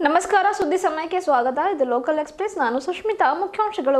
ನಮಸ್ಕಾರ ಸುದ್ದಿ ಸಮಯಕ್ಕೆ ಸ್ವಾಗತ ಇದು ಲೋಕಲ್ ಎಕ್ಸ್ಪ್ರೆಸ್ ನಾನು ಸುಷ್ಮಿತಾ ಮುಖ್ಯಾಂಶಗಳು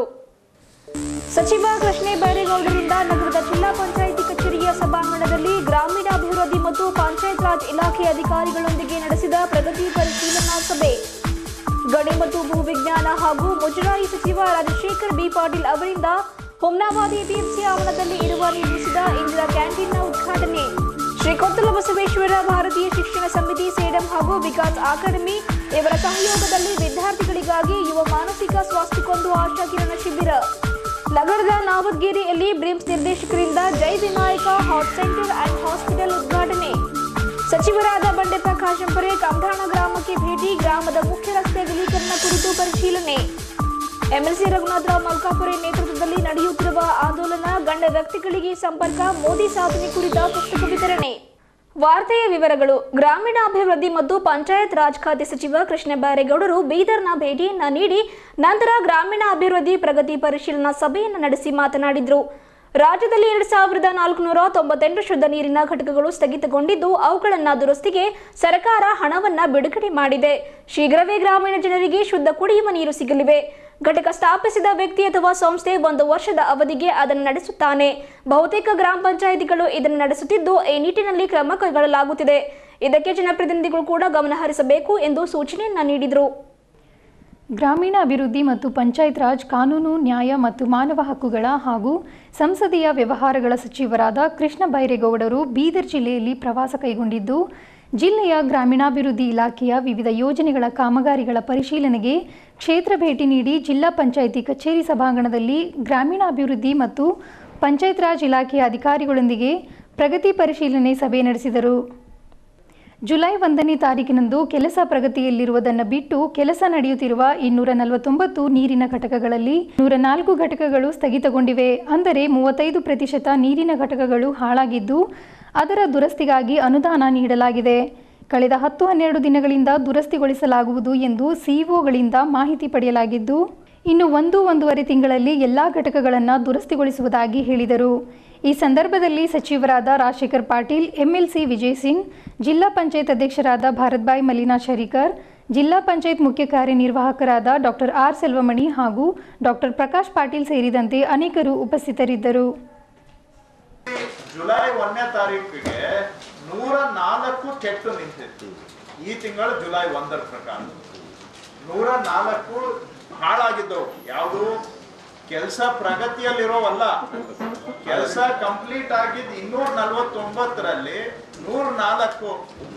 ಸಚಿವ ಕೃಷ್ಣೇ ಬೈರೇಗೌಡರಿಂದ ನಗರದ ಜಿಲ್ಲಾ ಪಂಚಾಯಿತಿ ಕಚೇರಿಯ ಸಭಾಂಗಣದಲ್ಲಿ ಗ್ರಾಮೀಣಾಭಿವೃದ್ಧಿ ಮತ್ತು ಪಂಚಾಯತ್ ರಾಜ್ ಇಲಾಖೆ ಅಧಿಕಾರಿಗಳೊಂದಿಗೆ ನಡೆಸಿದ ಪ್ರಗತಿ ಪರಿಶೀಲನಾ ಸಭೆ ಗಣಿ ಮತ್ತು ಭೂವಿಜ್ಞಾನ ಹಾಗೂ ಮುಜರಾಯಿ ಸಚಿವ ರಾಜಶೇಖರ್ ಬಿ ಪಾಟೀಲ್ ಅವರಿಂದ ಹುಮ್ನಾಬಾದಿ ಪಿಎಂಸಿ ಆವರಣದಲ್ಲಿ ಇರುವ ನಿರ್ಮಿಸಿದ ಇಂದಿರಾ ಕ್ಯಾಂಟೀನ್ನ ಉದ್ಘಾಟನೆ ಶ್ರೀ ಕೊತ್ತಲ ಬಸವೇಶ್ವರ ಭಾರತೀಯ ಶಿಕ್ಷಣ ಸಮಿತಿ ಸೇಡಂ ಹಾಗೂ ವಿಕಾಸ್ ಅಕಾಡೆಮಿ ಇವರ ಸಹಯೋಗದಲ್ಲಿ ವಿದ್ಯಾರ್ಥಿಗಳಿಗಾಗಿ ಯುವ ಮಾನಸಿಕ ಸ್ವಾಸ್ಥ್ಯಕ್ಕೊಂದು ಆಶಾಕಿರಣ ಶಿಬಿರ ನಗರದ ನಾವದ್ಗೇರಿಯಲ್ಲಿ ಬ್ರಿಮ್ಸ್ ನಿರ್ದೇಶಕರಿಂದ Jai Vinayaka heart centre and hospital ಉದ್ಘಾಟನೆ ಸಚಿವರಾದ ಬಂಡೆ ಪ್ರಕಾಶ್ ಅಂಪರೆ ಕಮಠಾಣ ಗ್ರಾಮಕ್ಕೆ ಭೇಟಿ ಗ್ರಾಮದ ಮುಖ್ಯ ರಸ್ತೆ ಅಗಲೀಕರಣ ಕುರಿತು ಪರಿಶೀಲನೆ ಎಂಎಲ್ಸಿ ರಘುನಾಥರಾವ್ ಮಲ್ಕಾಪುರೆ ನೇತೃತ್ವದಲ್ಲಿ ನಡೆಯುತ್ತಿರುವ ಆಂದೋಲನ ಗಂಡ ವ್ಯಕ್ತಿಗಳಿಗೆ ಸಂಪರ್ಕ ಮೋದಿ ಸಾಧನೆ ಕುರಿತ ಪುಸ್ತಕ ವಿತರಣೆ ವಾರ್ತೆಯ ವಿವರಗಳು ಗ್ರಾಮೀಣಾಭಿವೃದ್ಧಿ ಮತ್ತು ಪಂಚಾಯತ್ ರಾಜ್ ಖಾತೆ ಸಚಿವ ಕೃಷ್ಣ ಬೈರೇಗೌಡರು ಬೀದರ್ನ ಭೇಟಿಯನ್ನ ನೀಡಿ ನಂತರ ಗ್ರಾಮೀಣ ಅಭಿವೃದ್ಧಿ ಪ್ರಗತಿ ಪರಿಶೀಲನಾ ಸಭೆಯನ್ನು ನಡೆಸಿ ಮಾತನಾಡಿದರು ರಾಜ್ಯದಲ್ಲಿ ಎರಡ್ ಸಾವಿರದ ನಾಲ್ಕುನೂರ ತೊಂಬತ್ತೆಂಟು ಶುದ್ಧ ನೀರಿನ ಘಟಕಗಳು ಸ್ಥಗಿತಗೊಂಡಿದ್ದು ಅವುಗಳನ್ನು ದುರಸ್ತಿಗೆ ಸರ್ಕಾರ ಹಣವನ್ನ ಬಿಡುಗಡೆ ಮಾಡಿದೆ ಶೀಘ್ರವೇ ಗ್ರಾಮೀಣ ಜನರಿಗೆ ಶುದ್ಧ ಕುಡಿಯುವ ನೀರು ಸಿಗಲಿವೆ ಘಟಕ ಸ್ಥಾಪಿಸಿದ ವ್ಯಕ್ತಿ ಅಥವಾ ಸಂಸ್ಥೆ ಒಂದು ವರ್ಷದ ಅವಧಿಗೆ ಅದನ್ನು ನಡೆಸುತ್ತಾನೆ ಬಹುತೇಕ ಗ್ರಾಮ ಪಂಚಾಯಿತಿಗಳು ಇದನ್ನು ನಡೆಸುತ್ತಿದ್ದು ಈ ನಿಟ್ಟಿನಲ್ಲಿ ಕ್ರಮ ಕೈಗೊಳ್ಳಲಾಗುತ್ತಿದೆ ಇದಕ್ಕೆ ಜನಪ್ರತಿನಿಧಿಗಳು ಕೂಡ ಗಮನ ಹರಿಸಬೇಕು ಎಂದು ಸೂಚನೆಯನ್ನ ನೀಡಿದರು ಗ್ರಾಮೀಣ ಅಭಿವೃದ್ಧಿ ಮತ್ತು ಪಂಚಾಯತ್ ರಾಜ್ ಕಾನೂನು ನ್ಯಾಯ ಮತ್ತು ಮಾನವ ಹಕ್ಕುಗಳ ಹಾಗೂ ಸಂಸದೀಯ ವ್ಯವಹಾರಗಳ ಸಚಿವರಾದ ಕೃಷ್ಣ ಬೈರೇಗೌಡರು ಬೀದರ್ ಜಿಲ್ಲೆಯಲ್ಲಿ ಪ್ರವಾಸ ಕೈಗೊಂಡಿದ್ದು ಜಿಲ್ಲೆಯ ಗ್ರಾಮೀಣಾಭಿವೃದ್ಧಿ ಇಲಾಖೆಯ ವಿವಿಧ ಯೋಜನೆಗಳ ಕಾಮಗಾರಿಗಳ ಪರಿಶೀಲನೆಗೆ ಕ್ಷೇತ್ರ ಭೇಟಿ ನೀಡಿ ಜಿಲ್ಲಾ ಪಂಚಾಯಿತಿ ಕಚೇರಿ ಸಭಾಂಗಣದಲ್ಲಿ ಗ್ರಾಮೀಣಾಭಿವೃದ್ಧಿ ಮತ್ತು ಪಂಚಾಯತ್ ರಾಜ್ ಇಲಾಖೆಯ ಅಧಿಕಾರಿಗಳೊಂದಿಗೆ ಪ್ರಗತಿ ಪರಿಶೀಲನೆ ಸಭೆ ನಡೆಸಿದರು ಜುಲೈ ಒಂದನೇ ತಾರೀಕಿನಂದು ಕೆಲಸ ಪ್ರಗತಿಯಲ್ಲಿರುವುದನ್ನು ಬಿಟ್ಟು ಕೆಲಸ ನಡೆಯುತ್ತಿರುವ ಇನ್ನೂರ ನಲವತ್ತೊಂಬತ್ತು ನೀರಿನ ಘಟಕಗಳಲ್ಲಿ ನೂರ ನಾಲ್ಕು ಘಟಕಗಳು ಸ್ಥಗಿತಗೊಂಡಿವೆ ಅಂದರೆ ಮೂವತ್ತೈದು ಪ್ರತಿಶತ ನೀರಿನ ಘಟಕಗಳು ಹಾಳಾಗಿದ್ದು ಅದರ ದುರಸ್ತಿಗಾಗಿ ಅನುದಾನ ನೀಡಲಾಗಿದೆ ಕಳೆದ ಹತ್ತು ಹನ್ನೆರಡು ದಿನಗಳಿಂದ ದುರಸ್ತಿಗೊಳಿಸಲಾಗುವುದು ಎಂದು ಸಿಇಒಗಳಿಂದ ಮಾಹಿತಿ ಪಡೆಯಲಾಗಿದ್ದು ಇನ್ನು ಒಂದು ಒಂದೂವರೆ ತಿಂಗಳಲ್ಲಿ ಎಲ್ಲ ಘಟಕಗಳನ್ನು ದುರಸ್ತಿಗೊಳಿಸುವುದಾಗಿ ಹೇಳಿದರು ಈ ಸಂದರ್ಭದಲ್ಲಿ ಸಚಿವರಾದ ರಾಜಶೇಖರ್ ಪಾಟೀಲ್ ಎಂಎಲ್ಸಿ ವಿಜಯ್ ಸಿಂಗ್ ಜಿಲ್ಲಾ ಪಂಚಾಯತ್ ಅಧ್ಯಕ್ಷರಾದ ಭಾರತ್ಬಾಯಿ ಮಲ್ಲಿನಾ ಶರೀಕರ್ ಜಿಲ್ಲಾ ಪಂಚಾಯತ್ ಮುಖ್ಯ ಕಾರ್ಯನಿರ್ವಾಹಕರಾದ ಡಾಕ್ಟರ್ ಆರ್ ಸೆಲ್ವಮಣಿ ಹಾಗೂ ಡಾಕ್ಟರ್ ಪ್ರಕಾಶ್ ಪಾಟೀಲ್ ಸೇರಿದಂತೆ ಅನೇಕರು ಉಪಸ್ಥಿತರಿದ್ದರು ಜುಲೈ ಒಂದನೇ ತಾರೀಕಿಗೆ ನೂರ ನಾಲ್ಕು ಕೆಟ್ಟು ನಿಂತಿತ್ತು ಈ ತಿಂಗಳು ಜುಲೈ ಒಂದರ ಪ್ರಕಾರ ನೂರ ನಾಲ್ಕು ಹಾಳಾಗಿದ್ದವು ಯಾವುದು ಕೆಲಸ ಪ್ರಗತಿಯಲ್ಲಿರೋವಲ್ಲ ಕೆಲಸ ಕಂಪ್ಲೀಟ್ ಆಗಿದ್ದು ಇನ್ನೂರ ನಲವತ್ತೊಂಬತ್ತರಲ್ಲಿ ನೂರ ನಾಲ್ಕು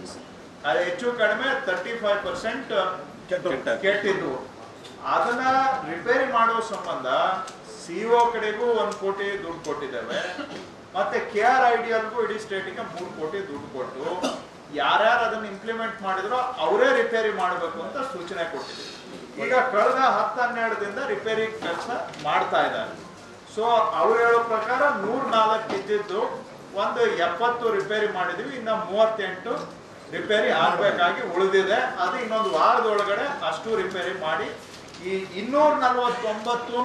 ಅದು ಹೆಚ್ಚು ಕಡಿಮೆ ತರ್ಟಿ ಫೈವ್ ಪರ್ಸೆಂಟ್ ಕೆಟ್ಟಿದ್ವು ಅದನ್ನ ರಿಪೇರಿ ಮಾಡುವ ಸಂಬಂಧ ಸಿಒ ಕಡೆಗೂ ಒಂದ್ ಕೋಟಿ ದುಡ್ಡು ಕೊಟ್ಟಿದ್ದೇವೆ ಮತ್ತೆ ಕೆ ಆರ್ ಐ ಡಿ ಎಲ್ಗೂ ಇಡೀ ಸ್ಟೇಟಿಗೆ ಮೂರು ಕೋಟಿ ದುಡ್ಡು ಕೊಟ್ಟು ಯಾರ್ಯಾರು ಅದನ್ನ ಇಂಪ್ಲಿಮೆಂಟ್ ಮಾಡಿದ್ರೋ ಅವರೇ ರಿಪೇರಿ ಮಾಡಬೇಕು ಅಂತ ಸೂಚನೆ ಕೊಟ್ಟಿದ್ದೀವಿ ಈಗ ಕಳೆದ ಹತ್ತು ಹನ್ನೆರಡದಿಂದ ರಿಪೇರಿ ಕೆಲಸ ಮಾಡ್ತಾ ಇದ್ದಾರೆ ಸೊ ಅವ್ರು ಹೇಳೋ ಪ್ರಕಾರ ನೂರ್ ನಾಲ್ಕು ಇದ್ದಿದ್ದು ಒಂದು ಎಪ್ಪತ್ತು ರಿಪೇರಿ ಮಾಡಿದೀವಿ ಇನ್ನ ಮೂವತ್ತೆಂಟು ರಿಪೇರಿ ಆಗ್ಬೇಕಾಗಿ ಉಳಿದಿದೆ ಅದು ಇನ್ನೊಂದು ವಾರದೊಳಗಡೆ ಅಷ್ಟು ರಿಪೇರಿ ಮಾಡಿ ಈ ಇನ್ನೂರ ನಲವತ್ತೊಂಬತ್ತು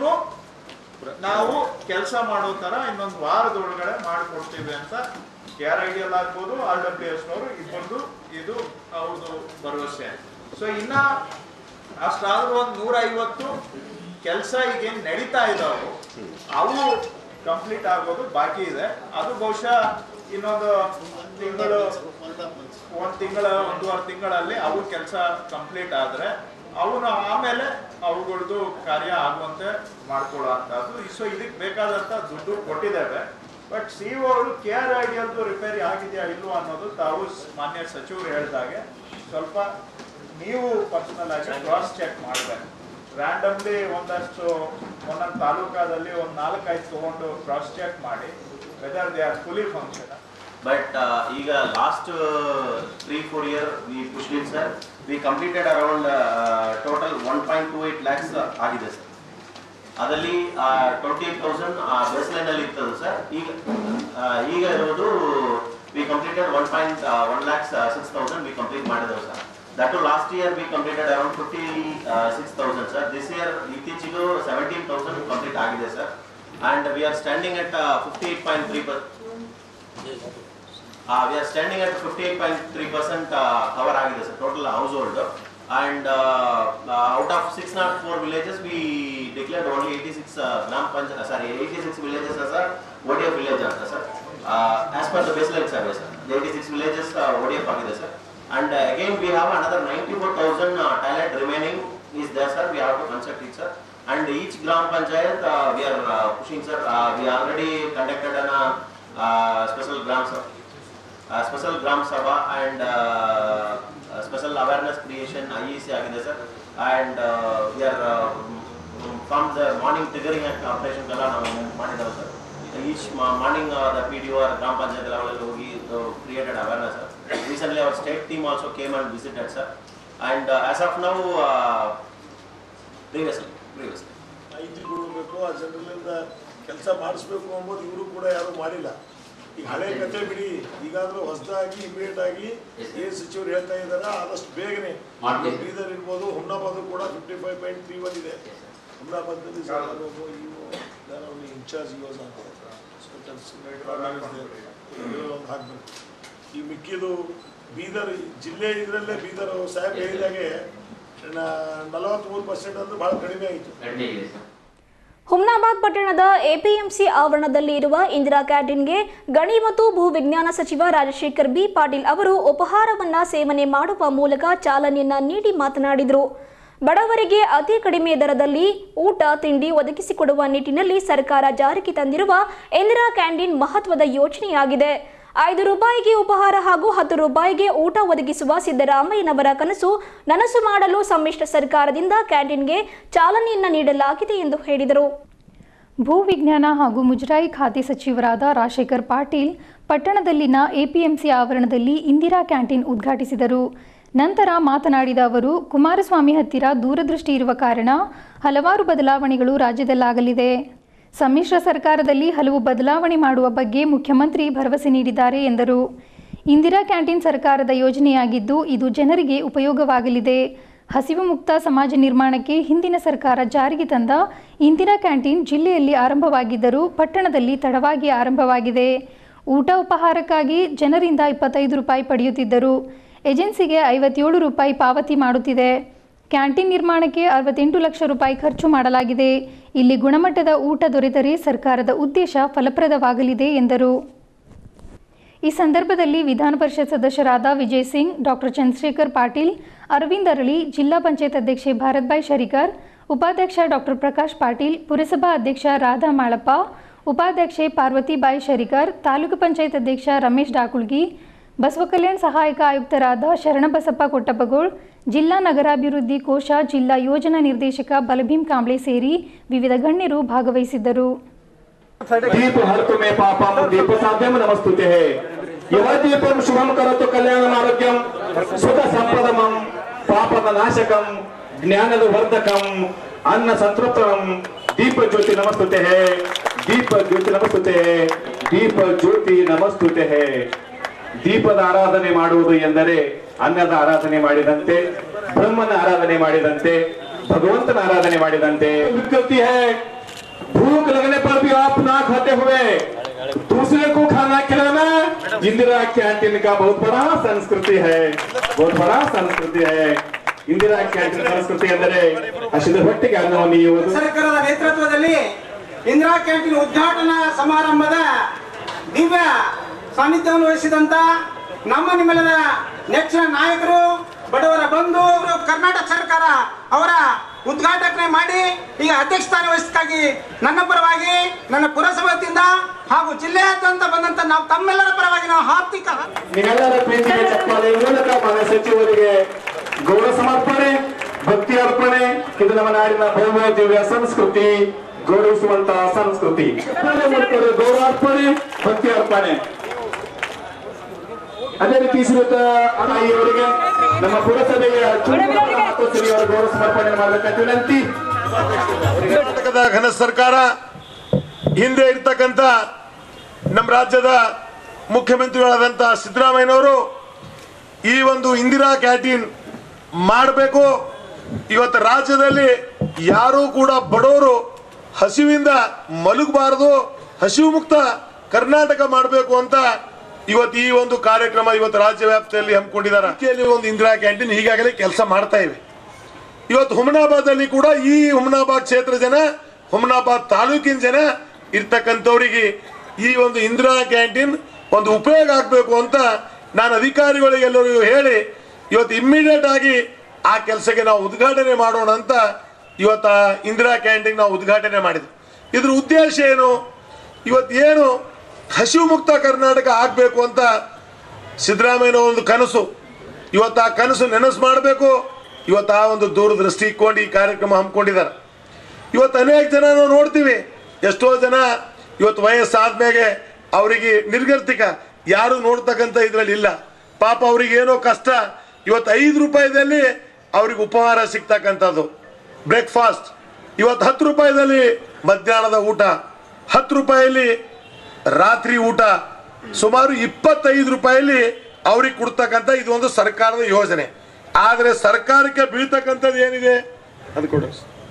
ನಾವು ಕೆಲಸ ಮಾಡೋ ತರ ಇನ್ನೊಂದು ವಾರದೊಳಗಡೆ ಮಾಡಿಕೊಡ್ತೀವಿ ಅಂತ K R I D L ಆಗ್ಬೋದು ಆರ್ ಡಬ್ಲ್ಯೂ ಎಸ್ ನವರು ಇಬ್ಬರದು ಇದು ಅವ್ರದ್ದು ಭರವಸೆ ಸೊ ಇನ್ನ ಅಷ್ಟಾದ್ರೂ ಒಂದು ನೂರ ಐವತ್ತು ಕೆಲಸ ಈಗೇನ್ ನಡೀತಾ ಇದಾವು ಅವು ಕಂಪ್ಲೀಟ್ ಆಗೋದು ಬಾಕಿ ಇದೆ ಅದು ಬಹುಶಃ ಇನ್ನೊಂದು ತಿಂಗಳು ಒಂದ್ ತಿಂಗಳ ಒಂದೂವರೆ ತಿಂಗಳಲ್ಲಿ ಅವು ಕೆಲಸ ಕಂಪ್ಲೀಟ್ ಆದ್ರೆ ಅವನು ಆಮೇಲೆ ಅವುಗಳದ್ದು ಕಾರ್ಯ ಆಗುವಂತೆ ಮಾಡ್ಕೊಳ್ಳುವಂತದ್ದು ಸೊ ಇದಕ್ಕೆ ಬೇಕಾದಂತ ದುಡ್ಡು ಕೊಟ್ಟಿದ್ದೇವೆ ಬಟ್ ಸಿ ಅವರು ಕೆ ಆರ್ ಐ ಡಿ ರಿಪೇರಿ ಆಗಿದೆಯಾ ಇಲ್ವಾ ಅನ್ನೋದು ತಾವು ಮಾನ್ಯ ಸಚಿವರು ಹೇಳಿದಾಗೆ ಸ್ವಲ್ಪ ನೀವು ಪರ್ಸನಲ್ ಆಗಿ ಕ್ರಾಸ್ ಚೆಕ್ ಮಾಡಬೇಕು ರ್ಯಾಂಡಮ್ಲಿ ಒಂದಷ್ಟು ಒಂದೊಂದು ತಾಲೂಕಾದಲ್ಲಿ ಒಂದು ನಾಲ್ಕೈದು ತಗೊಂಡು ಕ್ರಾಸ್ ಚೆಕ್ ಮಾಡಿ whether they are fully function But uh, ಈಗ last three four year we push in sir we completed around total one point two eight lakhs ಆಗಿದೆ ಸರ್ ಅದರಲ್ಲಿ twenty eight thousand baseline ಅಲ್ಲಿ ಇರ್ತದೆ sir ಈಗ ಆ, ಈಗ ಇರೋದು we completed one point one lakhs six thousand we complete ಮಾಡಿದೆವು sir that last year we completed around fifty six thousand sir this year ಇತ್ತೀಚೆಗೂ ಸೆವೆಂಟೀನ್ ತೌಸಂಡ್ ಕಂಪ್ಲೀಟ್ ಆಗಿದೆ sir and we are standing at fifty eight point three per Uh, we are standing at 58.3% uh, cover ಆಗಿದೆ sir total household And uh, uh, out of 604 villages, we declared only 86 uh, Gram Panch, uh, sorry, 86 villages as a ODF village ಅಂತ sir as per the baseline survey sir. The 86 villages uh, ODF ಆಗಿದೆ sir. And uh, again we have another 94,000 uh, talent remaining is there sir. We have to construct it sir. And each Gram Panchayat uh, we are uh, pushing sir. Uh, we already conducted an uh, uh, special Gram sir. Uh, special Gram Sabha and uh, uh, special awareness creation IEC ಆಗಿದೆ sir and uh, we are uh, from the morning triggering act operation ಎಲ್ಲ ನಾವು ಮಾಡಿದ್ದೇವೆ sir each morning the P D R grama panchayat ಲೆವೆಲಲ್ಲಿ ಹೋಗಿ created awareness sir recently our state team also came and visited sir and as of now previously previously ಮಾಹಿತಿ ಕೊಡಬೇಕು ಆ ಜನರಿಂದ ಕೆಲಸ ಮಾಡಿಸ್ಬೇಕು ಅಂಬೋದು ಇವರು ಕೂಡ ಯಾರು ಮಾಡಿಲ್ಲ ಈಗ ಹಳೆ ಕತೆ ಬಿಡಿ ಈಗಾದ್ರೂ ಹೊಸದಾಗಿ ಇಮಿಡಿಯೇಟ್ ಆಗಿ ಏನ್ ಸಚಿವರು ಹೇಳ್ತಾ ಇದಾರೆ ಆದಷ್ಟು ಬೇಗನೆ ಮಾಡ್ತೀವಿ. ಬೀದರ್ ಇರ್ಬೋದು ಹುಮ್ನಾಬಾದ್ ಕೂಡ fifty five point three one ಇದೆ ಹುಮ್ನಾಬಾದ್ನಲ್ಲಿ ಸರ್ ಇನ್ಚಾರ್ಜ್ ಯುವಸ್ ಒಂದು ಹಾಕ್ಬೇಕು ಈ ಮಿಕ್ಕಿದು ಬೀದರ್ ಜಿಲ್ಲೆ ಇದರಲ್ಲೇ ಬೀದರ್ ಸಾಹೇಬ್ ಹೇಳಿದಾಗೆ ನಲವತ್ತ್ಮೂರು ಪರ್ಸೆಂಟ್ ಅಂದ್ರೆ ಭಾಳ ಕಡಿಮೆ ಆಯಿತು ಗಂಟೆ ಇದೆ ಸರ್ ಹುಮ್ನಾಬಾದ್ ಪಟ್ಟಣದ ಎಪಿಎಂಸಿ ಆವರಣದಲ್ಲಿ ಇರುವ ಇಂದಿರಾ ಕ್ಯಾಂಟೀನ್ಗೆ ಗಣಿ ಮತ್ತು ಭೂ ವಿಜ್ಞಾನ ಸಚಿವ ರಾಜಶೇಖರ್ ಬಿ ಪಾಟೀಲ್ ಅವರು ಉಪಹಾರವನ್ನ ಸೇವನೆ ಮಾಡುವ ಮೂಲಕ ಚಾಲನೆಯನ್ನ ನೀಡಿ ಮಾತನಾಡಿದರು ಬಡವರಿಗೆ ಅತಿ ಕಡಿಮೆ ದರದಲ್ಲಿ ಊಟ ತಿಂಡಿ ಒದಗಿಸಿಕೊಡುವ ನಿಟ್ಟಿನಲ್ಲಿ ಸರ್ಕಾರ ಜಾರಿಗೆ ತಂದಿರುವ ಇಂದಿರಾ ಕ್ಯಾಂಟೀನ್ ಮಹತ್ವದ ಯೋಜನೆಯಾಗಿದೆ ಐದು ರೂಪಾಯಿಗೆ ಉಪಹಾರ ಹಾಗೂ ಹತ್ತು ರೂಪಾಯಿಗೆ ಊಟ ಒದಗಿಸುವ ಸಿದ್ದರಾಮಯ್ಯನವರ ಕನಸು ನನಸು ಮಾಡಲು ಸಮ್ಮಿಶ್ರ ಸರ್ಕಾರದಿಂದ ಕ್ಯಾಂಟೀನ್ಗೆ ಚಾಲನೆಯನ್ನ ನೀಡಲಾಗಿದೆ ಎಂದು ಹೇಳಿದರು ಭೂವಿಜ್ಞಾನ ಹಾಗೂ ಮುಜರಾಯಿ ಖಾತೆ ಸಚಿವರಾದ ರಾಜಶೇಖರ್ ಪಾಟೀಲ್ ಪಟ್ಟಣದಲ್ಲಿನ ಎಪಿಎಂಸಿ ಆವರಣದಲ್ಲಿ ಇಂದಿರಾ ಕ್ಯಾಂಟೀನ್ ಉದ್ಘಾಟಿಸಿದರು ನಂತರ ಮಾತನಾಡಿದ ಅವರು ಕುಮಾರಸ್ವಾಮಿ ಹತ್ತಿರ ದೂರದೃಷ್ಟಿ ಇರುವ ಕಾರಣ ಹಲವಾರು ಬದಲಾವಣೆಗಳು ರಾಜ್ಯದಲ್ಲಾಗಲಿದೆ ಸಮ್ಮಿಶ್ರ ಸರ್ಕಾರದಲ್ಲಿ ಹಲವು ಬದಲಾವಣೆ ಮಾಡುವ ಬಗ್ಗೆ ಮುಖ್ಯಮಂತ್ರಿ ಭರವಸೆ ನೀಡಿದ್ದಾರೆ ಎಂದರು ಇಂದಿರಾ ಕ್ಯಾಂಟೀನ್ ಸರ್ಕಾರದ ಯೋಜನೆಯಾಗಿದ್ದು ಇದು ಜನರಿಗೆ ಉಪಯೋಗವಾಗಲಿದೆ ಹಸಿವು ಮುಕ್ತ ಸಮಾಜ ನಿರ್ಮಾಣಕ್ಕೆ ಹಿಂದಿನ ಸರ್ಕಾರ ಜಾರಿಗೆ ತಂದ ಇಂದಿರಾ ಕ್ಯಾಂಟೀನ್ ಜಿಲ್ಲೆಯಲ್ಲಿ ಆರಂಭವಾಗಿದ್ದರೂ ಪಟ್ಟಣದಲ್ಲಿ ತಡವಾಗಿ ಆರಂಭವಾಗಿದೆ ಊಟ ಉಪಹಾರಕ್ಕಾಗಿ ಜನರಿಂದ ಇಪ್ಪತ್ತೈದು ರೂಪಾಯಿ ಪಡೆಯುತ್ತಿದ್ದರು ಏಜೆನ್ಸಿಗೆ ಐವತ್ತೇಳು ರೂಪಾಯಿ ಪಾವತಿ ಮಾಡುತ್ತಿದೆ ಕ್ಯಾಂಟೀನ್ ನಿರ್ಮಾಣಕ್ಕೆ ಅರವತ್ತೆಂಟು ಲಕ್ಷ ರೂಪಾಯಿ ಖರ್ಚು ಮಾಡಲಾಗಿದೆ ಇಲ್ಲಿ ಗುಣಮಟ್ಟದ ಊಟ ದೊರೆತರೆ ಸರ್ಕಾರದ ಉದ್ದೇಶ ಫಲಪ್ರದವಾಗಲಿದೆ ಎಂದರು ಈ ಸಂದರ್ಭದಲ್ಲಿ ವಿಧಾನ ಪರಿಷತ್ ಸದಸ್ಯರಾದ ವಿಜಯ್ ಸಿಂಗ್ ಡಾಕ್ಟರ್ ಚಂದ್ರಶೇಖರ್ ಪಾಟೀಲ್ ಅರವಿಂದ್ ಅರಳಿ ಜಿಲ್ಲಾ ಪಂಚಾಯತ್ ಅಧ್ಯಕ್ಷೆ ಭಾರತ್ಬಾಯಿ ಶರಿಕರ್ ಉಪಾಧ್ಯಕ್ಷ ಡಾಕ್ಟರ್ ಪ್ರಕಾಶ್ ಪಾಟೀಲ್ ಪುರಸಭಾ ಅಧ್ಯಕ್ಷ ರಾಧಾ ಮಾಳಪ್ಪ ಉಪಾಧ್ಯಕ್ಷೆ ಪಾರ್ವತಿಬಾಯಿ ಶರಿಕರ್ ತಾಲೂಕು ಪಂಚಾಯತ್ ಅಧ್ಯಕ್ಷ ರಮೇಶ್ ಡಾಕುಳ್ಗಿ ಬಸವ ಕಲ್ಯಾಣ ಸಹಾಯಕ ಆಯುಕ್ತರಾದ ಶರಣಬಸಪ್ಪ ಕೊಟ್ಟಪ್ಪಗೋಳ್ ಜಿಲ್ಲಾ ನಗರಾಭಿವೃದ್ಧಿ ಕೋಶ ಜಿಲ್ಲಾ ಯೋಜನಾ ನಿರ್ದೇಶಕ ಬಲಭೀಮ್ ಕಾಂಬ್ಳೆ ಸೇರಿ ವಿವಿಧ ಗಣ್ಯರು ಭಾಗವಹಿಸಿದ್ದರು दीप हर्तु मे पापम दीप साध्यम नमस्तुते है यह दीपम शुभम करतु कल्याणम आरोग्यम सुख संपदमम पापದ ನಾಶಕಂ ಜ್ಞಾನದ ವರ್ಧಕಂ ಅನ್ನ ಸಂತೃಪ್ತಂ ದೀಪ ಜ್ಯೋತಿ ನಮಸ್ತುತೆ ಹೇ ದೀಪ ಜ್ಯೋತಿ ನಮಸ್ತುತೆ ಹೇ ದೀಪ ಜ್ಯೋತಿ ನಮಸ್ತುತೆ ಹೇ ದೀಪದ ಆರಾಧನೆ ಮಾಡುವುದು ಎಂದರೆ ಅನ್ನದ ಆರಾಧನೆ ಮಾಡಿದಂತೆ ಬ್ರಹ್ಮನ ಆರಾಧನೆ ಮಾಡಿದಂತೆ ಭಗವಂತನ ಆರಾಧನೆ ಮಾಡಿದಂತೆ ವಿಕೃತಿ ಹೇ भूख लगने पर भी आप ना खाते हुए दूसरे को खाना खिलाना इंदिरा कैंटीन का बहुत बड़ा संस्कृति है बहुत बड़ा संस्कृति है ಇಂದಿರಾ ಕ್ಯಾಂಟೀನ್ ಸಂಸ್ಕೃತಿ ಎಂದರೆ ಹಸಿದ ಹೊಟ್ಟೆಗೆ ಅನ್ನವನ್ನು ನೀಯುವುದು ಸರ್ಕಾರದ ನೇತೃತ್ವದಲ್ಲಿ ಇಂದಿರಾ ಕ್ಯಾಂಟೀನ್ ಉದ್ಘಾಟನಾ ಸಮಾರಂಭದ ದಿವ್ಯ ಸಾನ್ನಿಧ್ಯವನ್ನು ವಹಿಸಿದಂತ ನಮ್ಮ ನಿಮ್ಮೆಲ್ಲರ ನೆಚ್ಚಿನ ನಾಯಕರು ಬಡವರ ಬಂಧು ಕರ್ನಾಟಕ ಸರ್ಕಾರ ಅವರ ಉದ್ಘಾಟನೆ ಮಾಡಿ ಈಗ ಅಧ್ಯಕ್ಷ ಸ್ಥಾನ ವಹಿಸಕ್ಕಾಗಿ ನನ್ನ ಪರವಾಗಿ ನನ್ನ ಪುರಸಭೆ ವತಿಯಿಂದ ಹಾಗೂ ಜಿಲ್ಲೆಯಾದ್ಯಂತ ಬಂದಂತ ನಾವು ತಮ್ಮೆಲ್ಲರ ಪರವಾಗಿ ನಾವು ಹಾರ್ದಿಕ ನಿಮ್ಮೆಲ್ಲರ ಪ್ರೀತಿಗೆ ಚಪ್ಪಾಳೆ ಮೂಲಕ ಮಾನ್ಯ ಸಚಿವರಿಗೆ ಗೌರವ ಸಮರ್ಪಣೆ ಭಕ್ತಿ ಅರ್ಪಣೆ ಇದು ನಮ್ಮ ನಾಡಿನ ಭವ್ಯ ದಿವ್ಯ ಸಂಸ್ಕೃತಿ ಗೌರವಿಸುವಂತ ಸಂಸ್ಕೃತಿ ಗೌರವಾರ್ಪಣೆ ಭಕ್ತಿ ಅರ್ಪಣೆ ಅದೇ ರೀತಿ ಶ್ರೀಯುತ ತಾಯಿಯವರಿಗೆ ನಮ್ಮ ಪುರಸಭೆಯ ಚುನಾವಣಾ ಮಾತೋಶ್ರೀಯವರ ಗೌರವ ಸಮರ್ಪಣೆ ಮಾಡಬೇಕಂತ ವಿನಂತಿ ಕರ್ನಾಟಕದ ಘನ ಸರ್ಕಾರ ಹಿಂದೆ ಇರ್ತಕ್ಕಂಥ ನಮ್ಮ ರಾಜ್ಯದ ಮುಖ್ಯಮಂತ್ರಿಗಳಾದಂಥ ಸಿದ್ದರಾಮಯ್ಯನವರು ಈ ಒಂದು ಇಂದಿರಾ ಕ್ಯಾಂಟೀನ್ ಮಾಡಬೇಕು ಇವತ್ತು ರಾಜ್ಯದಲ್ಲಿ ಯಾರೂ ಕೂಡ ಬಡವರು ಹಸಿವಿಂದ ಮಲಗಬಾರದು ಹಸಿವು ಮುಕ್ತ ಕರ್ನಾಟಕ ಮಾಡಬೇಕು ಅಂತ ಇವತ್ತು ಈ ಒಂದು ಕಾರ್ಯಕ್ರಮ ಇವತ್ತು ರಾಜ್ಯ ವ್ಯಾಪ್ತಿಯಲ್ಲಿ ಹಮ್ಮಿಕೊಂಡಿದ್ದಾರೆ ಇಲ್ಲಿ ಒಂದು ಇಂದಿರಾ ಕ್ಯಾಂಟೀನ್ ಈಗಾಗಲೇ ಕೆಲಸ ಮಾಡ್ತಾ ಇವೆ ಇವತ್ತು ಹುಮನಾಬಾದಲ್ಲಿ ಕೂಡ ಈ ಹುಮನಾಬಾದ್ ಕ್ಷೇತ್ರ ಜನ ಹುಮನಾಬಾದ್ ತಾಲೂಕಿನ ಜನ ಇರ್ತಕ್ಕಂಥವ್ರಿಗೆ ಈ ಒಂದು ಇಂದಿರಾ ಕ್ಯಾಂಟೀನ್ ಒಂದು ಉಪಯೋಗ ಆಗಬೇಕು ಅಂತ ನಾನು ಅಧಿಕಾರಿಗಳಿಗೆಲ್ಲರಿಗೂ ಹೇಳಿ ಇವತ್ತು ಇಮ್ಮಿಡಿಯೇಟ್ ಆಗಿ ಆ ಕೆಲಸಕ್ಕೆ ನಾವು ಉದ್ಘಾಟನೆ ಮಾಡೋಣ ಅಂತ ಇವತ್ತು ಆ ಇಂದಿರಾ ಕ್ಯಾಂಟೀನ್ ನಾವು ಉದ್ಘಾಟನೆ ಮಾಡಿದ್ವಿ ಇದ್ರ ಉದ್ದೇಶ ಏನು ಇವತ್ತು ಏನು ಹಸಿವು ಮುಕ್ತ ಕರ್ನಾಟಕ ಆಗಬೇಕು ಅಂತ ಸಿದ್ದರಾಮಯ್ಯನ ಒಂದು ಕನಸು ಇವತ್ತು ಆ ಕನಸು ನೆನಸು ಮಾಡಬೇಕು ಇವತ್ತು ಆ ಒಂದು ದೂರದೃಷ್ಟಿ ಇಟ್ಕೊಂಡು ಈ ಕಾರ್ಯಕ್ರಮ ಹಮ್ಮಿಕೊಂಡಿದ್ದಾರೆ ಇವತ್ತು ಅನೇಕ ಜನ ನಾವು ನೋಡ್ತೀವಿ ಎಷ್ಟೋ ಜನ ಇವತ್ತು ವಯಸ್ಸಾದ್ಮೇಲೆ ಅವರಿಗೆ ನಿರ್ಗತಿಕ ಯಾರು ನೋಡ್ತಕ್ಕಂಥ ಇದ್ರಲ್ಲಿ ಇಲ್ಲ ಪಾಪ ಅವ್ರಿಗೆ ಏನೋ ಕಷ್ಟ ಇವತ್ತು ಐದು ರೂಪಾಯಿದಲ್ಲಿ ಅವ್ರಿಗೆ ಉಪಹಾರ ಸಿಗ್ತಕ್ಕಂಥದ್ದು ಬ್ರೇಕ್ಫಾಸ್ಟ್ ಇವತ್ತು ಹತ್ತು ರೂಪಾಯಿದಲ್ಲಿ ಮಧ್ಯಾಹ್ನದ ಊಟ ಹತ್ತು ರೂಪಾಯಲ್ಲಿ ರಾತ್ರಿ ಊಟ ಸುಮಾರು ಇಪ್ಪತ್ತೈದು ರೂಪಾಯಿಲಿ ಅವ್ರಿಗೆ ಕೊಡ್ತಕ್ಕಂಥ ಇದು ಒಂದು ಸರ್ಕಾರದ ಯೋಜನೆ ಆದರೆ ಸರ್ಕಾರಕ್ಕೆ ಬೀಳ್ತಕ್ಕಂಥದ್ದು ಏನಿದೆ ಅದು ಕೊಡು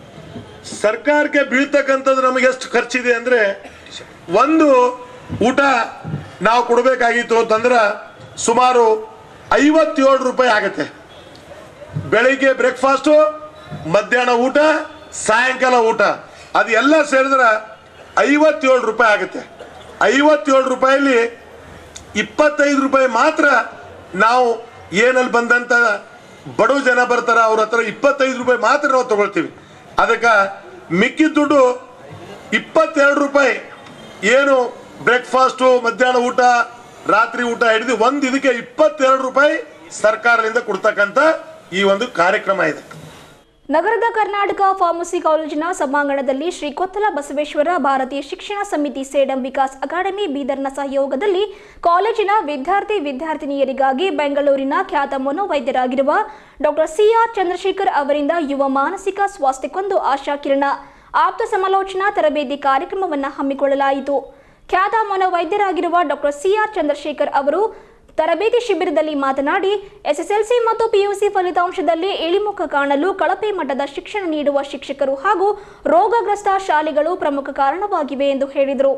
ಸರ್ಕಾರಕ್ಕೆ ಬೀಳ್ತಕ್ಕಂಥದ್ದು ನಮಗೆ ಎಷ್ಟು ಖರ್ಚಿದೆ ಅಂದ್ರೆ ಒಂದು ಊಟ ನಾವು ಕೊಡಬೇಕಾಗಿತ್ತು ಅಂತಂದ್ರೆ ಸುಮಾರು ಐವತ್ತೇಳು ರೂಪಾಯಿ ಆಗುತ್ತೆ ಬೆಳಿಗ್ಗೆ ಬ್ರೇಕ್ಫಾಸ್ಟು ಮಧ್ಯಾಹ್ನ ಊಟ ಸಾಯಂಕಾಲ ಊಟ ಅದೆಲ್ಲ ಸೇರಿದ್ರೆ ಐವತ್ತೇಳು ರೂಪಾಯಿ ಆಗುತ್ತೆ ಐವತ್ತೇಳು ರೂಪಾಯಲ್ಲಿ ಇಪ್ಪತ್ತೈದು ರೂಪಾಯಿ ಮಾತ್ರ ನಾವು ಏನಲ್ಲಿ ಬಂದಂತ ಬಡವ ಜನ ಬರ್ತಾರ ಅವ್ರ ಹತ್ರ ಇಪ್ಪತ್ತೈದು ರೂಪಾಯಿ ಮಾತ್ರ ನಾವು ತಗೊಳ್ತೀವಿ ಅದಕ್ಕೆ ಮಿಕ್ಕಿದ ದುಡ್ಡು ಇಪ್ಪತ್ತೆರಡು ರೂಪಾಯಿ ಏನು ಬ್ರೇಕ್ಫಾಸ್ಟು ಮಧ್ಯಾಹ್ನ ಊಟ ರಾತ್ರಿ ಊಟ ಹಿಡಿದು ಒಂದು ಇದಕ್ಕೆ ಇಪ್ಪತ್ತೆರಡು ರೂಪಾಯಿ ಸರ್ಕಾರದಿಂದ ಕೊಡ್ತಕ್ಕಂಥ ಈ ಒಂದು ಕಾರ್ಯಕ್ರಮ ಇದೆ ನಗರದ ಕರ್ನಾಟಕ ಫಾರ್ಮಸಿ ಕಾಲೇಜಿನ ಸಭಾಂಗಣದಲ್ಲಿ ಶ್ರೀ ಕೊತ್ತಲ ಬಸವೇಶ್ವರ ಭಾರತೀಯ ಶಿಕ್ಷಣ ಸಮಿತಿ ಸೇಡಂ ವಿಕಾಸ್ ಅಕಾಡೆಮಿ ಬೀದರ್ನ ಸಹಯೋಗದಲ್ಲಿ ಕಾಲೇಜಿನ ವಿದ್ಯಾರ್ಥಿ ವಿದ್ಯಾರ್ಥಿನಿಯರಿಗಾಗಿ ಬೆಂಗಳೂರಿನ ಖ್ಯಾತ ಮನೋವೈದ್ಯರಾಗಿರುವ ಡಾಕ್ಟರ್ ಸಿಆರ್ ಚಂದ್ರಶೇಖರ್ ಅವರಿಂದ ಯುವ ಮಾನಸಿಕ ಸ್ವಾಸ್ಥ್ಯಕ್ಕೊಂದು ಆಶಾಕಿರಣ ಆಪ್ತ ಸಮಾಲೋಚನಾ ತರಬೇತಿ ಕಾರ್ಯಕ್ರಮವನ್ನು ಹಮ್ಮಿಕೊಳ್ಳಲಾಯಿತು ಖ್ಯಾತ ಮನೋವೈದ್ಯರಾಗಿರುವ ಡಾಕ್ಟರ್ ಸಿಆರ್ ಚಂದ್ರಶೇಖರ್ ಅವರು ತರಬೇತಿ ಶಿಬಿರದಲ್ಲಿ ಮಾತನಾಡಿ ಎಸ್ಎಸ್ಎಲ್ಸಿ ಮತ್ತು ಪಿಯುಸಿ ಫಲಿತಾಂಶದಲ್ಲಿ ಇಳಿಮುಖ ಕಾಣಲು ಕಳಪೆ ಮಟ್ಟದ ಶಿಕ್ಷಣ ನೀಡುವ ಶಿಕ್ಷಕರು ಹಾಗೂ ರೋಗಗ್ರಸ್ತ ಶಾಲೆಗಳು ಪ್ರಮುಖ ಕಾರಣವಾಗಿವೆ ಎಂದು ಹೇಳಿದರು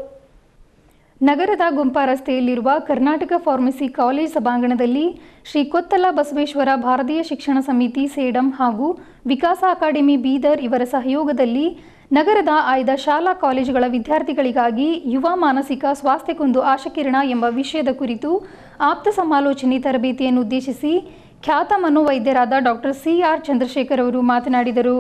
ನಗರದ ಗುಂಪಾ ರಸ್ತೆಯಲ್ಲಿರುವ ಕರ್ನಾಟಕ ಫಾರ್ಮಸಿ ಕಾಲೇಜ್ ಸಭಾಂಗಣದಲ್ಲಿ ಶ್ರೀ ಕೊತ್ತಲ ಬಸವೇಶ್ವರ ಭಾರತೀಯ ಶಿಕ್ಷಣ ಸಮಿತಿ ಸೇಡಂ ಹಾಗೂ ವಿಕಾಸ ಅಕಾಡೆಮಿ ಬೀದರ್ ಇವರ ಸಹಯೋಗದಲ್ಲಿ ನಗರದ ಆಯ್ದ ಶಾಲಾ ಕಾಲೇಜುಗಳ ವಿದ್ಯಾರ್ಥಿಗಳಿಗಾಗಿ ಯುವ ಮಾನಸಿಕ ಸ್ವಾಸ್ಥ್ಯಕ್ಕೊಂದು ಆಶಕಿರಣ ಎಂಬ ವಿಷಯದ ಕುರಿತು ಆಪ್ತ ಸಮಾಲೋಚನೆ ತರಬೇತಿಯನ್ನು ಉದ್ದೇಶಿಸಿ ಖ್ಯಾತ ಮನೋವೈದ್ಯರಾದ ಡಾಕ್ಟರ್ ಸಿ ಆರ್ ಚಂದ್ರಶೇಖರ್ ಅವರು ಮಾತನಾಡಿದರು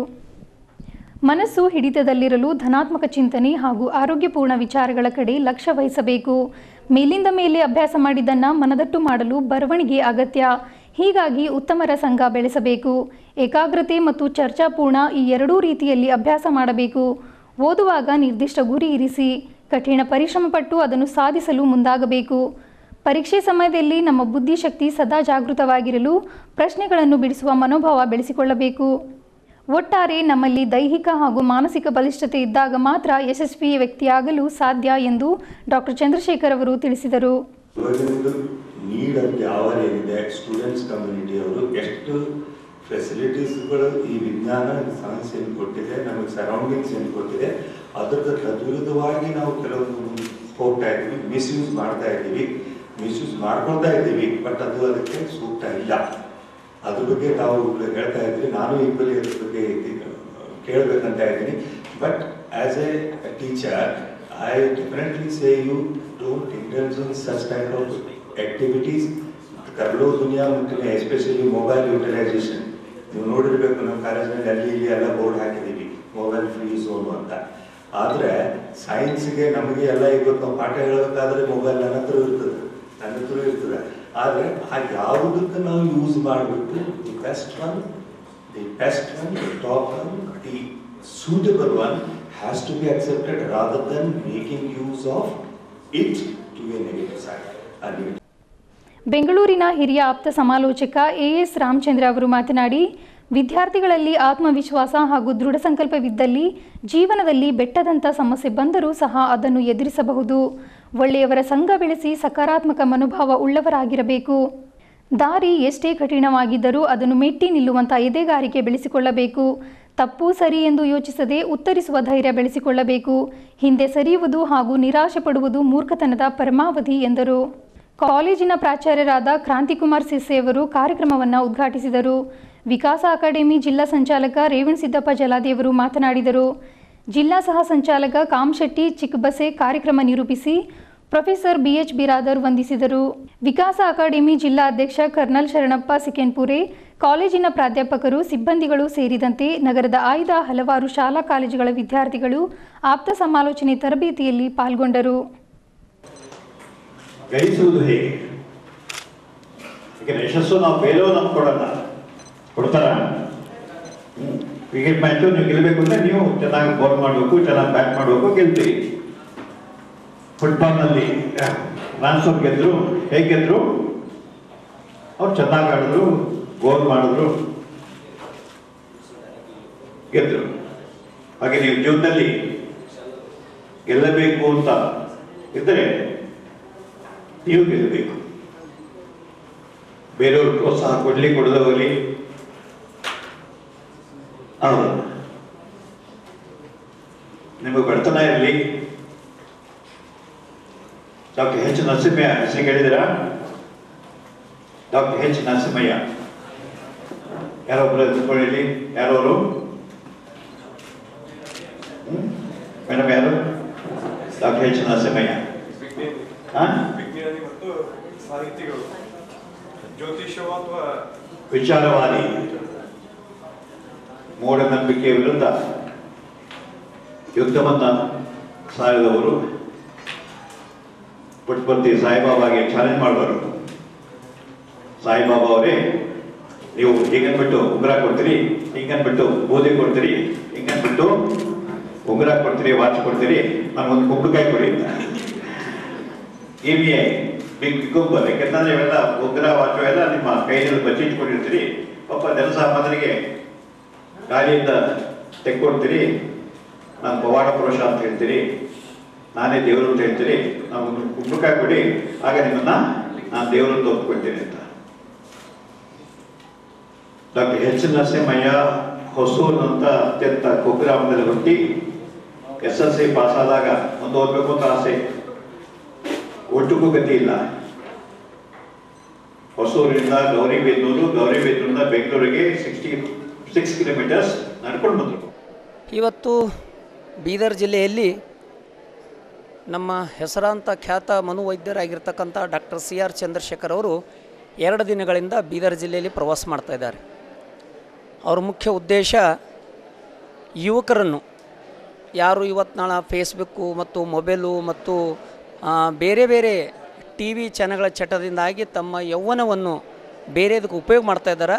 ಮನಸ್ಸು ಹಿಡಿತದಲ್ಲಿರಲು ಧನಾತ್ಮಕ ಚಿಂತನೆ ಹಾಗೂ ಆರೋಗ್ಯಪೂರ್ಣ ವಿಚಾರಗಳ ಕಡೆ ಲಕ್ಷ್ಯ ವಹಿಸಬೇಕು ಮೇಲಿಂದ ಮೇಲೆ ಅಭ್ಯಾಸ ಮಾಡಿದ್ದನ್ನು ಮನದಟ್ಟು ಮಾಡಲು ಬರವಣಿಗೆ ಅಗತ್ಯ ಹೀಗಾಗಿ ಉತ್ತಮರ ಸಂಘ ಬೆಳೆಸಬೇಕು ಏಕಾಗ್ರತೆ ಮತ್ತು ಚರ್ಚಾಪೂರ್ಣ ಈ ಎರಡೂ ರೀತಿಯಲ್ಲಿ ಅಭ್ಯಾಸ ಮಾಡಬೇಕು ಓದುವಾಗ ನಿರ್ದಿಷ್ಟ ಗುರಿ ಇರಿಸಿ ಕಠಿಣ ಪರಿಶ್ರಮ ಪಟ್ಟು ಅದನ್ನು ಸಾಧಿಸಲು ಮುಂದಾಗಬೇಕು ಪರೀಕ್ಷೆ ಸಮಯದಲ್ಲಿ ನಮ್ಮ ಬುದ್ಧಿಶಕ್ತಿ ಸದಾ ಜಾಗೃತವಾಗಿರಲು ಪ್ರಶ್ನೆಗಳನ್ನು ಬಿಡಿಸುವ ಮನೋಭಾವ ಬೆಳೆಸಿಕೊಳ್ಳಬೇಕು ಒಟ್ಟಾರೆ ನಮ್ಮಲ್ಲಿ ದೈಹಿಕ ಹಾಗೂ ಮಾನಸಿಕ ಬಲಿಷ್ಠತೆ ಇದ್ದಾಗ ಮಾತ್ರ ಯಶಸ್ವಿ ವ್ಯಕ್ತಿಯಾಗಲು ಸಾಧ್ಯ ಎಂದು ಡಾಕ್ಟರ್ ಚಂದ್ರಶೇಖರ್ ಅವರು ತಿಳಿಸಿದರು ಇವಾಗಿನದು ನೀಡ್ ಅಂತ ಯಾವ ಏನಿದೆ ಸ್ಟೂಡೆಂಟ್ಸ್ ಕಮ್ಯುನಿಟಿ ಅವರು ಎಷ್ಟು ಫೆಸಿಲಿಟೀಸ್ಗಳು ಈ ವಿಜ್ಞಾನ ಸೈನ್ಸ್ ಏನು ಕೊಟ್ಟಿದೆ ನಮಗೆ ಸರೌಂಡಿಂಗ್ಸ್ ಏನು ಕೊಟ್ಟಿದೆ ಅದರದ ತದ್ವಿರುದ್ಧವಾಗಿ ನಾವು ಕೆಲವೊಂದು ಹೋಗ್ತಾ ಇದ್ದೀವಿ ಮಿಸ್ಯೂಸ್ ಮಾಡ್ತಾ ಇದ್ದೀವಿ ಮಿಸ್ಯೂಸ್ ಮಾಡ್ಕೊಳ್ತಾ ಇದ್ದೀವಿ ಬಟ್ ಅದು ಅದಕ್ಕೆ ಸೂಕ್ತ ಇಲ್ಲ ಅದ್ರ ಬಗ್ಗೆ ತಾವು ಹೇಳ್ತಾ ಇದ್ರಿ ನಾನು ಈಕ್ವಲಿ ಅದ್ರ ಬಗ್ಗೆ ಇದ್ದೀನಿ, ಕೇಳ್ಬೇಕಂತ ಇದ್ದೀನಿ but as a teacher I definitely say you don't indulge in such kind of activities ಕರ್ಲೋ ದುನಿಯಾ ಮುಟ್ಟಿನ ಎಸ್ಪೆಷಲಿ ಮೊಬೈಲ್ ಯುಟಿಲೈಸೇಷನ್ ನೀವು ನೋಡಿರ್ಬೇಕು ನಮ್ಮ ಕಾಲೇಜಿನಲ್ಲಿ ಅಲ್ಲಿ ಇಲ್ಲಿ ಎಲ್ಲ ಬೋರ್ಡ್ ಹಾಕಿದ್ದೀವಿ ಮೊಬೈಲ್ ಫ್ರೀ ಝೋನ್ ಅಂತ ಆದರೆ ಸೈನ್ಸ್ಗೆ ನಮಗೆ ಎಲ್ಲ ಇವತ್ತು ನಾವು ಪಾಠ ಹೇಳಬೇಕಾದ್ರೆ ಮೊಬೈಲ್ ನನ್ನ ಹತ್ರ ಇರ್ತದೆ ನನ್ನ ಹತ್ರ ಇರ್ತದೆ ಆದರೆ ಆ ಯಾವುದಕ್ಕೆ ನಾವು ಯೂಸ್ ಮಾಡಿಬಿಟ್ಟು the best one the best one the top one the suitable one has to be accepted rather than making use of it to a negative side. A negative ಬೆಂಗಳೂರಿನ ಹಿರಿಯ ಆಪ್ತ ಸಮಾಲೋಚಕ ಎಎಸ್ ರಾಮಚಂದ್ರ ಅವರು ಮಾತನಾಡಿ ವಿದ್ಯಾರ್ಥಿಗಳಲ್ಲಿ ಆತ್ಮವಿಶ್ವಾಸ ಹಾಗೂ ದೃಢ ಸಂಕಲ್ಪವಿದ್ದಲ್ಲಿ ಜೀವನದಲ್ಲಿ ಬೆಟ್ಟದಂಥ ಸಮಸ್ಯೆ ಬಂದರೂ ಸಹ ಅದನ್ನು ಎದುರಿಸಬಹುದು ಒಳ್ಳೆಯವರ ಸಂಘ ಬೆಳೆಸಿ ಸಕಾರಾತ್ಮಕ ಮನೋಭಾವ ಉಳ್ಳವರಾಗಿರಬೇಕು ದಾರಿ ಎಷ್ಟೇ ಕಠಿಣವಾಗಿದ್ದರೂ ಅದನ್ನು ಮೆಟ್ಟಿ ನಿಲ್ಲುವಂಥ ಎದೆಗಾರಿಕೆ ಬೆಳೆಸಿಕೊಳ್ಳಬೇಕು ತಪ್ಪು ಸರಿ ಎಂದು ಯೋಚಿಸದೆ ಉತ್ತರಿಸುವ ಧೈರ್ಯ ಬೆಳೆಸಿಕೊಳ್ಳಬೇಕು ಹಿಂದೆ ಸರಿಯುವುದು ಹಾಗೂ ನಿರಾಶೆ ಪಡುವುದು ಮೂರ್ಖತನದ ಪರಮಾವಧಿ ಎಂದರು ಕಾಲೇಜಿನ ಪ್ರಾಚಾರ್ಯರಾದ ಕ್ರಾಂತಿಕುಮಾರ್ ಸಿಸ್ಸೆಯವರು ಕಾರ್ಯಕ್ರಮವನ್ನು ಉದ್ಘಾಟಿಸಿದರು ವಿಕಾಸ ಅಕಾಡೆಮಿ ಜಿಲ್ಲಾ ಸಂಚಾಲಕ ರೇವಣಸಿದ್ದಪ್ಪ ಜಲಾದಿಯವರು ಮಾತನಾಡಿದರು ಜಿಲ್ಲಾ ಸಹ ಸಂಚಾಲಕ ಕಾಮಶೆಟ್ಟಿ ಚಿಕ್ಕಬಸೆ ಕಾರ್ಯಕ್ರಮ ನಿರೂಪಿಸಿ ಪ್ರೊಫೆಸರ್ ಬಿಎಚ್ ಬಿರಾದರ್ ವಂದಿಸಿದರು ವಿಕಾಸ ಅಕಾಡೆಮಿ ಜಿಲ್ಲಾ ಅಧ್ಯಕ್ಷ ಕರ್ನಲ್ ಶರಣಪ್ಪ ಸಿಕೆನ್ಪುರೆ ಕಾಲೇಜಿನ ಪ್ರಾಧ್ಯಾಪಕರು ಸಿಬ್ಬಂದಿಗಳು ಸೇರಿದಂತೆ ನಗರದ ಆಯ್ದ ಹಲವಾರು ಶಾಲಾ ಕಾಲೇಜುಗಳ ವಿದ್ಯಾರ್ಥಿಗಳು ಆಪ್ತ ಸಮಾಲೋಚನೆ ತರಬೇತಿಯಲ್ಲಿ ಪಾಲ್ಗೊಂಡರು ಗ್ರಹಿಸುವುದು ಹೇಗೆ ಯಾಕಂದ್ರೆ ಯಶಸ್ಸು ನಾವು ಬೇರೆಯವ್ರು ನಮ್ಗೆ ಕೊಡಲ್ಲ ಕೊಡ್ತಾರ ಕ್ರಿಕೆಟ್ ಮ್ಯಾಚು ನೀವು ಗೆಲ್ಲಬೇಕು ಅಂದ್ರೆ ನೀವು ಚೆನ್ನಾಗಿ ಬೌಲ್ ಮಾಡಬೇಕು ಚೆನ್ನಾಗಿ ಬ್ಯಾಟ್ ಮಾಡಬೇಕು ಗೆಲ್ತೀರಿ ಫುಟ್ಬಾಲ್ನಲ್ಲಿ ಫ್ರಾನ್ಸ್ ಅವ್ರು ಗೆದ್ರು ಹೇಗೆ ಗೆದ್ರು ಅವ್ರು ಚೆನ್ನಾಗಿ ಆಡಿದ್ರು ಗೋಲ್ ಮಾಡಿದ್ರು ಗೆದ್ರು ಹಾಗೆ ನೀವು ಜೀವನದಲ್ಲಿ ಗೆಲ್ಲಬೇಕು ಅಂತ ಇದ್ದರೆ ನೀವು ಗೆಲ್ಲಬೇಕು ಬೇರೆಯವರು ಪ್ರೋತ್ಸಾಹ ಕೊಡ್ಲಿ ಕೊಡದ ಹೋಗಲಿ ಹೌದು ನಿಮಗೆ ಬಡತನ ಇರಲಿ ಡಾಕ್ಟರ್ ಎಚ್ ನರಸಿಂಹಯ್ಯ ಹೆಸರು ಕೇಳಿದಿರಾ ಡಾಕ್ಟರ್ ಎಚ್ ನರಸಿಂಹಯ್ಯ ಯಾರೊಬ್ಬರು ಎತ್ಕೊಳ್ಳಿ ಯಾರವರು ಮೇಡಮ್ ಯಾರು ಡಾಕ್ಟರ್ ಎಚ್ ನರಸಿಂಹಯ್ಯ ಹಾ ವಿಜ್ಞಾನಿ ಮತ್ತು ಸಾಹಿತಿಗಳು ಜ್ಯೋತಿಷ್ಯ ಅಥವಾ ವಿಚಾರವಾದಿ ಮೂಢನಂಬಿಕೆ ವಿರುದ್ಧ ಯುದ್ಧವನ್ನ ಸಾರಿದವರು ಪುಟ್ಪತಿ ಸಾಯಿಬಾಬಾಗೆ ಚಾಲೆಂಜ್ ಮಾಡಿದವರು ಸಾಯಿಬಾಬಾ ಅವರೇ ನೀವು ಹೀಗನ್ಬಿಟ್ಟು ಉಂಗುರ ಕೊಡ್ತೀರಿ ಹಿಂಗನ್ಬಿಟ್ಟು ಬೂದಿ ಕೊಡ್ತೀರಿ ಹಿಂಗನ್ಬಿಟ್ಟು ಉಂಗುರ ಕೊಡ್ತೀರಿ ವಾಚ್ ಕೊಡ್ತೀರಿ ನನಗೊಂದು ಕುಂಬಳಕಾಯಿ ಕೊಡಿ ಅಂತ ಇ ಬಿಗ್ ಕುಂಬರ್ ಯಾಕಂದ್ರೆ ಇವೆಲ್ಲ ಉಗ್ರ ವಾಚು ಎಲ್ಲ ನಿಮ್ಮ ಕೈಯಲ್ಲಿ ಬಚ್ಚಿಟ್ಕೊಂಡಿರ್ತೀರಿ ಪಾಪ ಜನಸಾಮಾನ್ಯರಿಗೆ ಗಾಳಿಯಿಂದ ತೆಕ್ಕೊಡ್ತೀರಿ ನಾನು ಪವಾಡ ಪುರುಷ ಅಂತ ಹೇಳ್ತೀರಿ ನಾನೇ ದೇವರು ಅಂತ ಹೇಳ್ತೀರಿ ನಾವು ಕುಂಬಳಕಾಯಿ ಕೊಡಿ ಆಗ ನಿಮ್ಮನ್ನ ನಾನು ದೇವರು ಅಂತ ಒಪ್ಕೊಳ್ತೀನಿ ಅಂತ ಡಾಕ್ಟರ್ ಎಚ್ ನರಸಿಂಹಯ್ಯ ಹೊಸೂರು ಅಂತ ಅತ್ಯಂತ ಕುಗ್ರಾಮದಲ್ಲಿ ಹುಟ್ಟಿ ಎಸ್ ಎಲ್ ಸಿ ಪಾಸ್ ಆದಾಗ ಒಂದು ಓದ್ಬೇಕು ಅಂತ ಆಸೆ ಒಟ್ಟಿಗೂ ಗತಿ ಇಲ್ಲ ಹೊಸೂರಿನಿಂದ ಗೌರಿಬಿದನೂರು ಗೌರಿಬಿದನೂರಿಂದ ಬೆಂಗಳೂರಿಗೆ ಸಿಕ್ಸ್ಟಿ ಸಿಕ್ಸ್ ಕಿಲೋಮೀಟರ್ಸ್ ನಡ್ಕೊಂಡು ಬಂದರು ಇವತ್ತು ಬೀದರ್ ಜಿಲ್ಲೆಯಲ್ಲಿ ನಮ್ಮ ಹೆಸರಾಂತ ಖ್ಯಾತ ಮನೋವೈದ್ಯರಾಗಿರ್ತಕ್ಕಂಥ ಡಾಕ್ಟರ್ ಸಿ ಆರ್ ಚಂದ್ರಶೇಖರ್ ಅವರು ಎರಡು ದಿನಗಳಿಂದ ಬೀದರ್ ಜಿಲ್ಲೆಯಲ್ಲಿ ಪ್ರವಾಸ ಮಾಡ್ತಾ ಇದ್ದಾರೆ ಅವ್ರ ಮುಖ್ಯ ಉದ್ದೇಶ ಯುವಕರನ್ನು ಯಾರು ಇವತ್ತು ನಾಳೆ ಫೇಸ್ಬುಕ್ಕು ಮತ್ತು ಮೊಬೈಲು ಮತ್ತು ಆ, ಬೇರೆ ಬೇರೆ ಟಿ ವಿ ಚಾನೆಲ್ಗಳ ಚಟದಿಂದಾಗಿ ತಮ್ಮ ಯೌವನವನ್ನು ಬೇರೆದಕ್ಕೆ ಉಪಯೋಗ ಮಾಡ್ತಾ ಇದ್ದಾರೆ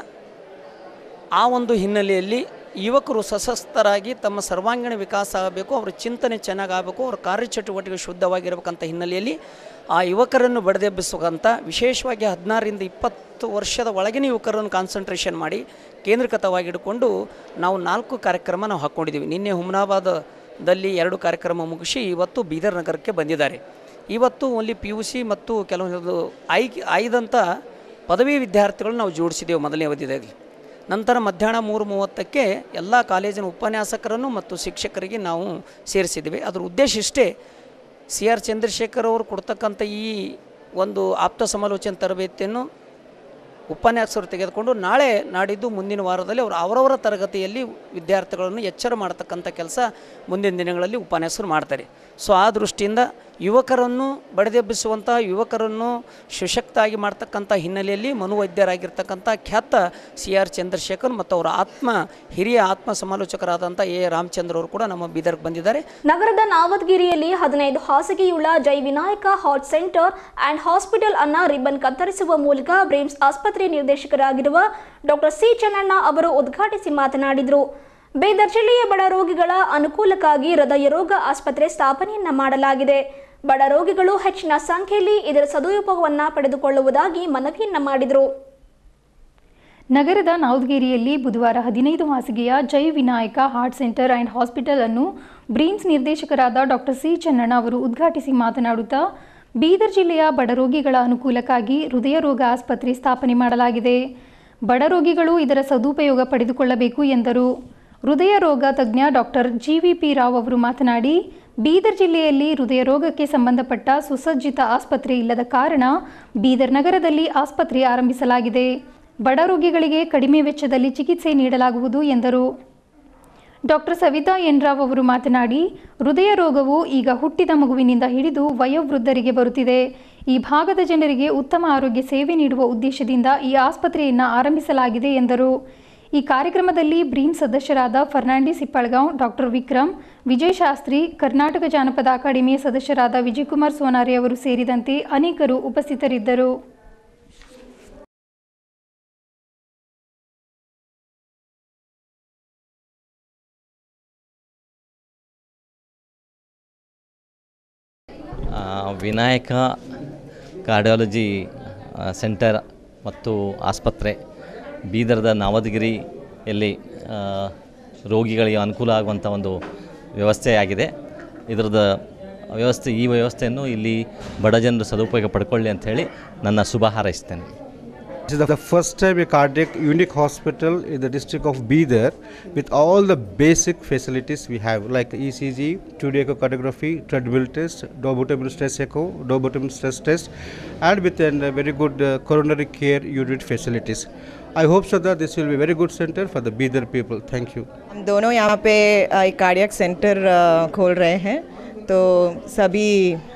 ಆ ಒಂದು ಹಿನ್ನೆಲೆಯಲ್ಲಿ ಯುವಕರು ಸಶಸ್ತರಾಗಿ ತಮ್ಮ ಸರ್ವಾಂಗೀಣ ವಿಕಾಸ ಆಗಬೇಕು ಅವರ ಚಿಂತನೆ ಚೆನ್ನಾಗಾಗಬೇಕು ಅವರ ಕಾರ್ಯಚಟುವಟಿಕೆ ಶುದ್ಧವಾಗಿರಬೇಕಂತ ಹಿನ್ನೆಲೆಯಲ್ಲಿ ಆ ಯುವಕರನ್ನು ಬಡಿದೆಬ್ಬಿಸುವಂಥ ವಿಶೇಷವಾಗಿ ಹದಿನಾರರಿಂದ ಇಪ್ಪತ್ತು ವರ್ಷದ ಒಳಗಿನ ಯುವಕರನ್ನು ಕಾನ್ಸಂಟ್ರೇಷನ್ ಮಾಡಿ ಕೇಂದ್ರೀಕೃತವಾಗಿ ಇಟ್ಕೊಂಡು ನಾವು ನಾಲ್ಕು ಕಾರ್ಯಕ್ರಮ ನಾವು ಹಾಕ್ಕೊಂಡಿದ್ದೀವಿ ನಿನ್ನೆ ಹುಮ್ನಾಬಾದದಲ್ಲಿ ಎರಡು ಕಾರ್ಯಕ್ರಮ ಮುಗಿಸಿ ಇವತ್ತು ಬೀದರ್ ನಗರಕ್ಕೆ ಬಂದಿದ್ದಾರೆ ಇವತ್ತು ಓನ್ಲಿ ಪಿ ಯು ಸಿ ಮತ್ತು ಕೆಲವೊಂದು ಆಯ್ಕೆ ಆಯ್ದಂಥ ಪದವಿ ವಿದ್ಯಾರ್ಥಿಗಳು ನಾವು ಜೋಡಿಸಿದ್ದೇವೆ ಮೊದಲನೇ ಅವಧಿಯಲ್ಲಿ ನಂತರ ಮಧ್ಯಾಹ್ನ ಮೂರು ಮೂವತ್ತಕ್ಕೆ ಎಲ್ಲ ಕಾಲೇಜಿನ ಉಪನ್ಯಾಸಕರನ್ನು ಮತ್ತು ಶಿಕ್ಷಕರಿಗೆ ನಾವು ಸೇರಿಸಿದ್ದೀವಿ ಅದರ ಉದ್ದೇಶ ಇಷ್ಟೇ ಸಿ ಆರ್ ಚಂದ್ರಶೇಖರ್ ಅವರು ಕೊಡ್ತಕ್ಕಂಥ ಈ ಒಂದು ಆಪ್ತ ಸಮಾಲೋಚನೆ ತರಬೇತಿಯನ್ನು ಉಪನ್ಯಾಸಕರು ತೆಗೆದುಕೊಂಡು ನಾಳೆ ನಾಡಿದ್ದು ಮುಂದಿನ ವಾರದಲ್ಲಿ ಅವರು ಅವರವರ ತರಗತಿಯಲ್ಲಿ ವಿದ್ಯಾರ್ಥಿಗಳನ್ನು ಎಚ್ಚರ ಮಾಡತಕ್ಕಂಥ ಕೆಲಸ ಮುಂದಿನ ದಿನಗಳಲ್ಲಿ ಉಪನ್ಯಾಸಕರು ಮಾಡ್ತಾರೆ ಸೊ ಆ ದೃಷ್ಟಿಯಿಂದ ಯುವಕರನ್ನು ಬಡಿದೆಬ್ಬಿಸುವಂಥ ಯುವಕರನ್ನು ಸಶಕ್ತಾಗಿ ಮಾಡ್ತಕ್ಕಂಥ ಹಿನ್ನೆಲೆಯಲ್ಲಿ ಮನೋವೈದ್ಯರಾಗಿರ್ತಕ್ಕಂಥ ಖ್ಯಾತ ಸಿ ಆರ್ ಚಂದ್ರಶೇಖರ್ ಮತ್ತು ಅವರ ಆತ್ಮ ಹಿರಿಯ ಆತ್ಮ ಸಮಾಲೋಚಕರಾದಂಥ ಎ ರಾಮಚಂದ್ರ ಅವರು ಕೂಡ ನಮ್ಮ ಬೀದರ್ಗೆ ಬಂದಿದ್ದಾರೆ ನಗರದ ನಾವದ್ಗಿರಿಯಲ್ಲಿ ಹದಿನೈದು ಹಾಸಿಗೆಯುಳ್ಳ Jai Vinayaka heart centre and hospital ಅನ್ನ ರಿಬ್ಬನ್ ಕತ್ತರಿಸುವ ಮೂಲಕ ಬ್ರೇಮ್ಸ್ ಆಸ್ಪತ್ರೆ ನಿರ್ದೇಶಕರಾಗಿರುವ ಡಾಕ್ಟರ್ ಸಿ ಚೆನ್ನಣ್ಣ ಅವರು ಉದ್ಘಾಟಿಸಿ ಮಾತನಾಡಿದರು ಬೀದರ್ ಜಿಲ್ಲೆಯ ಬಡ ರೋಗಿಗಳ ಅನುಕೂಲಕ್ಕಾಗಿ ಹೃದಯ ರೋಗ ಆಸ್ಪತ್ರೆ ಸ್ಥಾಪನೆಯನ್ನ ಮಾಡಲಾಗಿದೆ ಬಡ ರೋಗಿಗಳು ಹೆಚ್ಚಿನ ಸಂಖ್ಯೆಯಲ್ಲಿ ಇದರ ಸದುಪಯೋಗವನ್ನ ಪಡೆದುಕೊಳ್ಳುವುದಾಗಿ ಮನವಿಯನ್ನ ಮಾಡಿದರು ನಗರದ ನವದಗಿರಿಯಲ್ಲಿ ಬುಧವಾರ ಹದಿನೈದು ಹಾಸಿಗೆಯ Jai Vinayaka heart centre and hospital ಅನ್ನು ಬ್ರೀಮ್ಸ್ ನಿರ್ದೇಶಕರಾದ ಡಾಕ್ಟರ್ ಸಿ ಚೆನ್ನಣ್ಣ ಅವರು ಉದ್ಘಾಟಿಸಿ ಮಾತನಾಡುತ್ತಾ ಬೀದರ್ ಜಿಲ್ಲೆಯ ಬಡ ರೋಗಿಗಳ ಅನುಕೂಲಕ್ಕಾಗಿ ಹೃದಯ ರೋಗ ಆಸ್ಪತ್ರೆ ಸ್ಥಾಪನೆ ಮಾಡಲಾಗಿದೆ ಬಡ ರೋಗಿಗಳು ಇದರ ಸದುಪಯೋಗ ಪಡೆದುಕೊಳ್ಳಬೇಕು ಎಂದರು ಹೃದಯ ರೋಗ ತಜ್ಞ doctor G V P Rao ಅವರು ಮಾತನಾಡಿ ಬೀದರ್ ಜಿಲ್ಲೆಯಲ್ಲಿ ಹೃದಯ ರೋಗಕ್ಕೆ ಸಂಬಂಧಪಟ್ಟ ಸುಸಜ್ಜಿತ ಆಸ್ಪತ್ರೆ ಇಲ್ಲದ ಕಾರಣ ಬೀದರ್ ನಗರದಲ್ಲಿ ಆಸ್ಪತ್ರೆ ಆರಂಭಿಸಲಾಗಿದೆ ಬಡ ರೋಗಿಗಳಿಗೆ ಕಡಿಮೆ ವೆಚ್ಚದಲ್ಲಿ ಚಿಕಿತ್ಸೆ ನೀಡಲಾಗುವುದು ಎಂದರು ಡಾಕ್ಟರ್ ಸವಿತಾ ಎನ್ ರಾವ್ ಅವರು ಮಾತನಾಡಿ ಹೃದಯ ರೋಗವು ಈಗ ಹುಟ್ಟಿದ ಮಗುವಿನಿಂದ ಹಿಡಿದು ವಯೋವೃದ್ಧರಿಗೆ ಬರುತ್ತಿದೆ ಈ ಭಾಗದ ಜನರಿಗೆ ಉತ್ತಮ ಆರೋಗ್ಯ ಸೇವೆ ನೀಡುವ ಉದ್ದೇಶದಿಂದ ಈ ಆಸ್ಪತ್ರೆಯನ್ನು ಆರಂಭಿಸಲಾಗಿದೆ ಎಂದರು ಈ ಕಾರ್ಯಕ್ರಮದಲ್ಲಿ ಬ್ರೀಮ್ ಸದಸ್ಯರಾದ ಫರ್ನಾಂಡಿಸ್ ಇಪ್ಪಳ್ಗಾಂವ್ ಡಾಕ್ಟರ್ ವಿಕ್ರಮ್ ವಿಜಯ್ ಶಾಸ್ತ್ರಿ ಕರ್ನಾಟಕ ಜಾನಪದ ಅಕಾಡೆಮಿಯ ಸದಸ್ಯರಾದ ವಿಜಯಕುಮಾರ್ ಸೋನಾರಿ ಅವರು ಸೇರಿದಂತೆ ಅನೇಕರು ಉಪಸ್ಥಿತರಿದ್ದರು ಆ, ವಿನಾಯಕ ಕಾರ್ಡಿಯಾಲಜಿ ಆ, ಸೆಂಟರ್ ಮತ್ತು ಆಸ್ಪತ್ರೆ ಬೀದರ್ದ ನವದಗಿರಿಯಲ್ಲಿ ಆ, ರೋಗಿಗಳಿಗೆ ಅನುಕೂಲ ಆಗುವಂಥ ಒಂದು ವ್ಯವಸ್ಥೆಯಾಗಿದೆ ಇದರದ ವ್ಯವಸ್ಥೆ ಈ ವ್ಯವಸ್ಥೆಯನ್ನು ಇಲ್ಲಿ ಬಡ ಜನರು ಸದುಪಯೋಗ ಪಡ್ಕೊಳ್ಳಿ ಅಂತ ಹೇಳಿ ನನ್ನ ಶುಭ ಹಾರೈಸ್ತೇನೆ This is the first time a cardiac unique hospital in the district of Bidar with all the basic facilities we have like ECG, 2D echocardiography, treadmill test, dobutamine stress echo, dobutamine stress test and with a very good uh, coronary care unit facilities. I hope so that this will be a very good center for the Bidar people. Thank you. हम दोनों यहाँ पे अ, एक cardiac centre अ, खोल रहे हैं तो सभी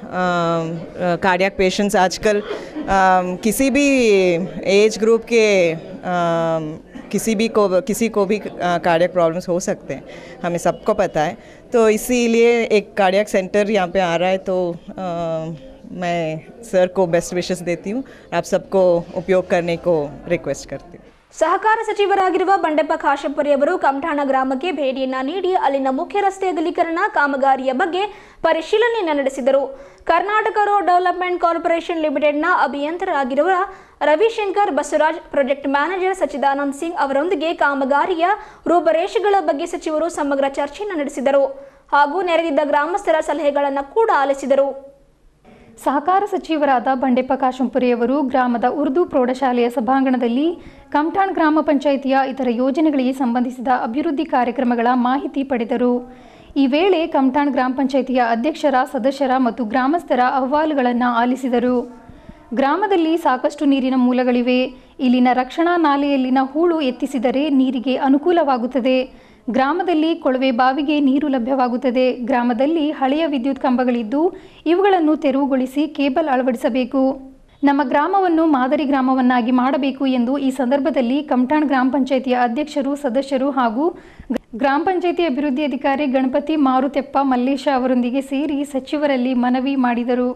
कार्डियक पेशेंट्स आजकल अ, किसी भी एज ग्रुप के अ, किसी भी को किसी को भी कार्डियक प्रॉब्लम्स हो सकते हैं हमें सबको पता है तो इसीलिए एक कार्डियक सेंटर यहाँ पे आ रहा है तो अ, मैं सर को बेस्ट विशेस देती हूँ आप सबको उपयोग करने को रिक्वेस्ट करती हूँ ಸಹಕಾರ ಸಚಿವರಾಗಿರುವ ಬಂಡೆಪ್ಪ ಕಾಶೆಪ್ಪರಿ ಅವರು ಕಮಠಾಣ ಗ್ರಾಮಕ್ಕೆ ಭೇಟಿಯನ್ನ ನೀಡಿ ಅಲ್ಲಿನ ಮುಖ್ಯ ರಸ್ತೆ ಅಗಲೀಕರಣ ಕಾಮಗಾರಿಯ ಬಗ್ಗೆ ಪರಿಶೀಲನೆಯನ್ನು ನಡೆಸಿದರು ಕರ್ನಾಟಕ ರೋಡ್ ಡೆವಲಪ್ಮೆಂಟ್ ಕಾರ್ಪೊರೇಷನ್ ಲಿಮಿಟೆಡ್ನ ಅಭಿಯಂತರಾಗಿರುವ ರವಿಶಂಕರ್ ಬಸವರಾಜ್ ಪ್ರಾಜೆಕ್ಟ್ ಮ್ಯಾನೇಜರ್ ಸಚ್ಚಿದಾನಂದ್ ಸಿಂಗ್ ಅವರೊಂದಿಗೆ ಕಾಮಗಾರಿಯ ರೂಪರೇಷೆಗಳ ಬಗ್ಗೆ ಸಚಿವರು ಸಮಗ್ರ ಚರ್ಚೆಯನ್ನು ನಡೆಸಿದರು ಹಾಗೂ ನೆರೆದಿದ್ದ ಗ್ರಾಮಸ್ಥರ ಸಲಹೆಗಳನ್ನು ಕೂಡ ಆಲಿಸಿದರು ಸಹಕಾರ ಸಚಿವರಾದ ಬಂಡೆಪ್ಪ ಕಾಶಂಪುರಿಯವರು ಗ್ರಾಮದ ಉರ್ದು ಪ್ರೌಢಶಾಲೆಯ ಸಭಾಂಗಣದಲ್ಲಿ ಕಮ್ಟಾಣ್ ಗ್ರಾಮ ಪಂಚಾಯಿತಿಯ ಇತರ ಯೋಜನೆಗಳಿಗೆ ಸಂಬಂಧಿಸಿದ ಅಭಿವೃದ್ಧಿ ಕಾರ್ಯಕ್ರಮಗಳ ಮಾಹಿತಿ ಪಡೆದರು ಈ ವೇಳೆ ಕಮ್ಟಾಣ್ ಗ್ರಾಮ ಪಂಚಾಯಿತಿಯ ಅಧ್ಯಕ್ಷರ ಸದಸ್ಯರ ಮತ್ತು ಗ್ರಾಮಸ್ಥರ ಅಹವಾಲುಗಳನ್ನು ಆಲಿಸಿದರು ಗ್ರಾಮದಲ್ಲಿ ಸಾಕಷ್ಟು ನೀರಿನ ಮೂಲಗಳಿವೆ ಇಲ್ಲಿನ ರಕ್ಷಣಾ ನಾಲೆಯಲ್ಲಿನ ಹೂಳು ಎತ್ತಿಸಿದರೆ ನೀರಿಗೆ ಅನುಕೂಲವಾಗುತ್ತದೆ ಗ್ರಾಮದಲ್ಲಿ ಕೊಳವೆ ಬಾವಿಗೆ ನೀರು ಲಭ್ಯವಾಗುತ್ತದೆ ಗ್ರಾಮದಲ್ಲಿ ಹಳೆಯ ವಿದ್ಯುತ್ ಕಂಬಗಳಿದ್ದು ಇವುಗಳನ್ನು ತೆರವುಗೊಳಿಸಿ ಕೇಬಲ್ ಅಳವಡಿಸಬೇಕು ನಮ್ಮ ಗ್ರಾಮವನ್ನು ಮಾದರಿ ಗ್ರಾಮವನ್ನಾಗಿ ಮಾಡಬೇಕು ಎಂದು ಈ ಸಂದರ್ಭದಲ್ಲಿ ಕಮ್ಟಾಣ್ ಗ್ರಾಮ ಪಂಚಾಯಿತಿಯ ಅಧ್ಯಕ್ಷರು ಸದಸ್ಯರು ಹಾಗೂ ಗ್ರಾಮ ಪಂಚಾಯಿತಿ ಅಭಿವೃದ್ಧಿ ಅಧಿಕಾರಿ ಗಣಪತಿ ಮಾರುತೆಪ್ಪ ಮಲ್ಲೇಶ ಅವರೊಂದಿಗೆ ಸೇರಿ ಸಚಿವರಲ್ಲಿ ಮನವಿ ಮಾಡಿದರು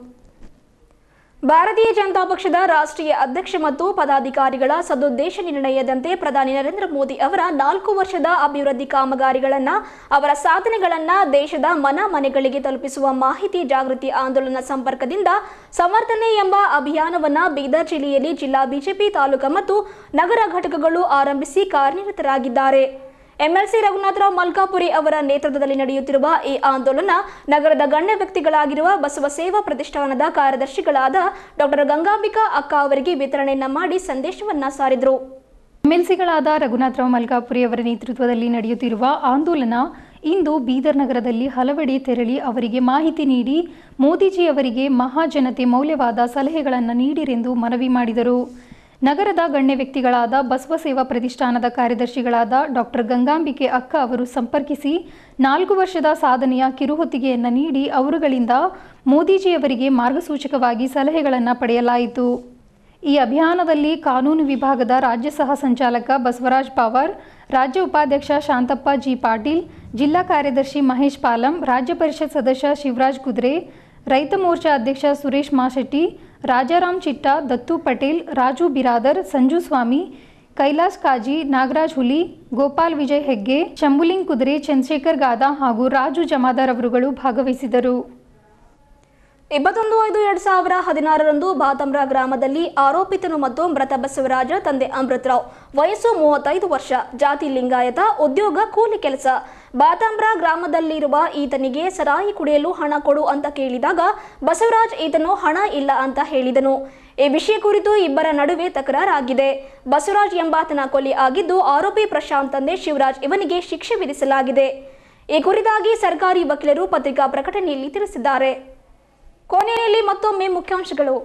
ಭಾರತೀಯ ಜನತಾ ಪಕ್ಷದ ರಾಷ್ಟ್ರೀಯ ಅಧ್ಯಕ್ಷ ಮತ್ತು ಪದಾಧಿಕಾರಿಗಳ ಸದುದ್ದೇಶ ನಿರ್ಣಯದಂತೆ ಪ್ರಧಾನಿ ನರೇಂದ್ರ ಮೋದಿ ಅವರ ನಾಲ್ಕು ವರ್ಷದ ಅಭಿವೃದ್ಧಿ ಕಾಮಗಾರಿಗಳನ್ನು ಅವರ ಸಾಧನೆಗಳನ್ನು ದೇಶದ ಮನ ಮನೆಗಳಿಗೆ ತಲುಪಿಸುವ ಮಾಹಿತಿ ಜಾಗೃತಿ ಆಂದೋಲನ ಸಂಪರ್ಕದಿಂದ ಸಮರ್ಥನೆ ಎಂಬ ಅಭಿಯಾನವನ್ನು ಬೀದರ್ ಜಿಲ್ಲೆಯಲ್ಲಿ ಜಿಲ್ಲಾ ಬಿಜೆಪಿ ತಾಲೂಕು ಮತ್ತು ನಗರ ಘಟಕಗಳು ಆರಂಭಿಸಿ ಕಾರ್ಯನಿರತರಾಗಿದ್ದಾರೆ ಎಂಎಲ್ಸಿ ರಘುನಾಥರಾವ್ ಮಲ್ಕಾಪುರಿ ಅವರ ನೇತೃತ್ವದಲ್ಲಿ ನಡೆಯುತ್ತಿರುವ ಈ ಆಂದೋಲನ ನಗರದ ಗಣ್ಯ ವ್ಯಕ್ತಿಗಳಾಗಿರುವ ಬಸವ ಸೇವಾ ಪ್ರತಿಷ್ಠಾನದ ಕಾರ್ಯದರ್ಶಿಗಳಾದ ಡಾಕ್ಟರ್ ಗಂಗಾಂಬಿಕಾ ಅಕ್ಕ ಅವರಿಗೆ ವಿತರಣೆಯನ್ನ ಮಾಡಿ ಸಂದೇಶವನ್ನ ಸಾರಿದರು ಎಂಎಲ್ಸಿಗಳಾದ ರಘುನಾಥರಾವ್ ಮಲ್ಕಾಪುರಿ ಅವರ ನೇತೃತ್ವದಲ್ಲಿ ನಡೆಯುತ್ತಿರುವ ಆಂದೋಲನ ಇಂದು ಬೀದರ್ ನಗರದಲ್ಲಿ ಹಲವೆಡೆ ತೆರಳಿ ಅವರಿಗೆ ಮಾಹಿತಿ ನೀಡಿ ಮೋದಿಜಿ ಅವರಿಗೆ ಮಹಾಜನತೆ ಮೌಲ್ಯವಾದ ಸಲಹೆಗಳನ್ನು ನೀಡಿರೆಂದು ಮನವಿ ಮಾಡಿದರು ನಗರದ ಗಣ್ಯ ವ್ಯಕ್ತಿಗಳಾದ ಬಸವ ಸೇವಾ ಪ್ರತಿಷ್ಠಾನದ ಕಾರ್ಯದರ್ಶಿಗಳಾದ ಡಾಕ್ಟರ್ ಗಂಗಾಂಬಿಕೆ ಅಕ್ಕ ಅವರು ಸಂಪರ್ಕಿಸಿ ನಾಲ್ಕು ವರ್ಷದ ಸಾಧನೆಯ ಕಿರುಹೊತ್ತಿಗೆಯನ್ನು ನೀಡಿ ಅವರುಗಳಿಂದ ಮೋದಿಜಿಯವರಿಗೆ ಮಾರ್ಗಸೂಚಕವಾಗಿ ಸಲಹೆಗಳನ್ನು ಪಡೆಯಲಾಯಿತು ಈ ಅಭಿಯಾನದಲ್ಲಿ ಕಾನೂನು ವಿಭಾಗದ ರಾಜ್ಯ ಸಹ ಸಂಚಾಲಕ ಬಸವರಾಜ್ ಪವಾರ್ ರಾಜ್ಯ ಉಪಾಧ್ಯಕ್ಷ ಶಾಂತಪ್ಪ ಜಿ ಪಾಟೀಲ್ ಜಿಲ್ಲಾ ಕಾರ್ಯದರ್ಶಿ ಮಹೇಶ್ ಪಾಲಂ ರಾಜ್ಯ ಪರಿಷತ್ ಸದಸ್ಯ ಶಿವರಾಜ್ ಕುದ್ರೆ ರೈತ ಮೋರ್ಚಾ ಅಧ್ಯಕ್ಷ ಸುರೇಶ್ ಮಾಶೆಟ್ಟಿ ರಾಜಾರಾಮ್ ಚಿಟ್ಟ ದತ್ತು ಪಟೇಲ್ ರಾಜು ಬಿರಾದರ್ ಸಂಜು ಸ್ವಾಮಿ ಕೈಲಾಸ್ ಕಾಜಿ ನಾಗರಾಜ್ ಹುಲಿ ಗೋಪಾಲ್ ವಿಜಯ್ ಹೆಗ್ಗೆ ಶಂಭುಲಿಂಗ್ ಕುದುರೆ ಚಂದ್ರಶೇಖರ್ ಗಾದಾ ಹಾಗೂ ರಾಜು ಜಮಾದಾರ್ ಅವರುಗಳು ಭಾಗವಹಿಸಿದರು ಇಪ್ಪತ್ತೊಂದು ಐದು ಎರಡ್ ಸಾವಿರ ಹದಿನಾರರಂದು ಬಾತಮ್ರ ಗ್ರಾಮದಲ್ಲಿ ಆರೋಪಿತನು ಮತ್ತು ಮೃತ ಬಸವರಾಜ ತಂದೆ ಅಮೃತರಾವ್ ವಯಸ್ಸು ಮೂವತ್ತೈದು ವರ್ಷ ಜಾತಿ ಲಿಂಗಾಯತ ಉದ್ಯೋಗ ಕೂಲಿ ಕೆಲಸ ಬಾತಾಮ್ರ ಗ್ರಾಮದಲ್ಲಿರುವ ಈತನಿಗೆ ಸರಾಯಿ ಕುಡಿಯಲು ಹಣ ಕೊಡು ಅಂತ ಕೇಳಿದಾಗ ಬಸವರಾಜ್ ಈತನು ಹಣ ಇಲ್ಲ ಅಂತ ಹೇಳಿದನು ಈ ವಿಷಯ ಕುರಿತು ಇಬ್ಬರ ನಡುವೆ ತಕರಾರಾಗಿದೆ ಬಸವರಾಜ್ ಎಂಬಾತನ ಕೊಲೆ ಆಗಿದ್ದು ಆರೋಪಿ ಪ್ರಶಾಂತ್ ತಂದೆ ಶಿವರಾಜ್ ಇವನಿಗೆ ಶಿಕ್ಷೆ ವಿಧಿಸಲಾಗಿದೆ ಈ ಕುರಿತಾಗಿ ಸರ್ಕಾರಿ ವಕೀಲರು ಪತ್ರಿಕಾ ಪ್ರಕಟಣೆಯಲ್ಲಿ ತಿಳಿಸಿದ್ದಾರೆ ಕೊನೆಯಲ್ಲಿ ಮತ್ತೊಮ್ಮೆ ಮುಖ್ಯಾಂಶಗಳು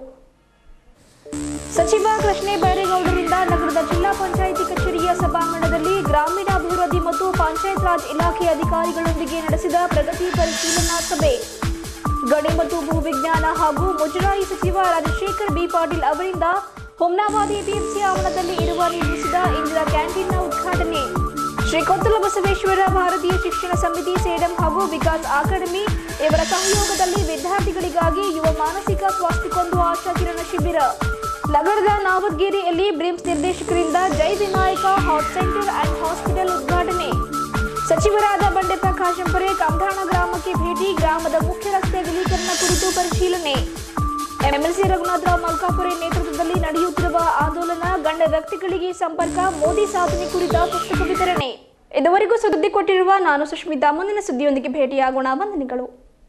ಸಚಿವ ಕೃಷ್ಣೇ ಬೈರೇಗೌಡರಿಂದ ನಗರದ ಜಿಲ್ಲಾ ಪಂಚಾಯಿತಿ ಕಚೇರಿಯ ಸಭಾಂಗಣದಲ್ಲಿ ಗ್ರಾಮೀಣಾಭಿವೃದ್ಧಿ ಮತ್ತು ಪಂಚಾಯತ್ ರಾಜ್ ಇಲಾಖೆ ಅಧಿಕಾರಿಗಳೊಂದಿಗೆ ನಡೆಸಿದ ಪ್ರಗತಿ ಪರಿಶೀಲನಾ ಸಭೆ ಗಣಿ ಮತ್ತು ಭೂವಿಜ್ಞಾನ ಹಾಗೂ ಮುಜರಾಯಿ ಸಚಿವ ರಾಜಶೇಖರ್ ಬಿ ಪಾಟೀಲ್ ಅವರಿಂದ ಹುಮ್ನಾಬಾದ್ ಎಪಿಎಂಸಿ ಆವರಣದಲ್ಲಿ ಇರುವ ನಿರ್ಮಿಸಿದ ಇಂದಿರಾ ಕ್ಯಾಂಟೀನ್ನ ಉದ್ಘಾಟನೆ ಶ್ರೀ ಕೊತ್ತಲ ಬಸವೇಶ್ವರ ಭಾರತೀಯ ಶಿಕ್ಷಣ ಸಮಿತಿ ಸೇಡಂ ಹಾಗೂ ವಿಕಾಸ್ ಅಕಾಡೆಮಿ ಇವರ ಸಹಯೋಗದಲ್ಲಿ ವಿದ್ಯಾರ್ಥಿಗಳಿಗಾಗಿ ಯುವ ಮಾನಸಿಕ ಸ್ವಾಸ್ಥ್ಯಕ್ಕೊಂದು ಆಶಾಕಿರಣ ಶಿಬಿರ ನಗರದ ನಾವದ್ಗಿರಿಯಲ್ಲಿ ಬ್ರಿಮ್ಸ್ ನಿರ್ದೇಶಕರಿಂದ Jai Vinayaka heart centre and hospital ಉದ್ಘಾಟನೆ ಸಚಿವರಾದ ಬಂಡೆ ಪ್ರಕಾಶ್ ಎಂಪರೆ ಕಂಠಾಣ ಗ್ರಾಮಕ್ಕೆ ಭೇಟಿ ಗ್ರಾಮದ ಮುಖ್ಯ ರಸ್ತೆ ಅಗಲೀಕರಣ ಕುರಿತು ಪರಿಶೀಲನೆ ಎಂಎಲ್ಸಿ ರಘುನಾಥರಾವ್ ಮಲ್ಕಾಪುರೆ ನೇತೃತ್ವದಲ್ಲಿ ನಡೆಯುತ್ತಿರುವ ಆಂದೋಲನ ಗಂಡ ವ್ಯಕ್ತಿಗಳಿಗೆ ಸಂಪರ್ಕ ಮೋದಿ ಸಾಧನೆ ಕುರಿತ ಪುಸ್ತಕ ವಿತರಣೆ ಇದುವರೆಗೂ ಸುದ್ದಿ ಕೊಟ್ಟಿರುವ ನಾನು ಸುಷ್ಮಿತಾ ಮುಂದಿನ ಸುದ್ದಿಯೊಂದಿಗೆ ಭೇಟಿಯಾಗೋಣ ವಂದನೆಗಳು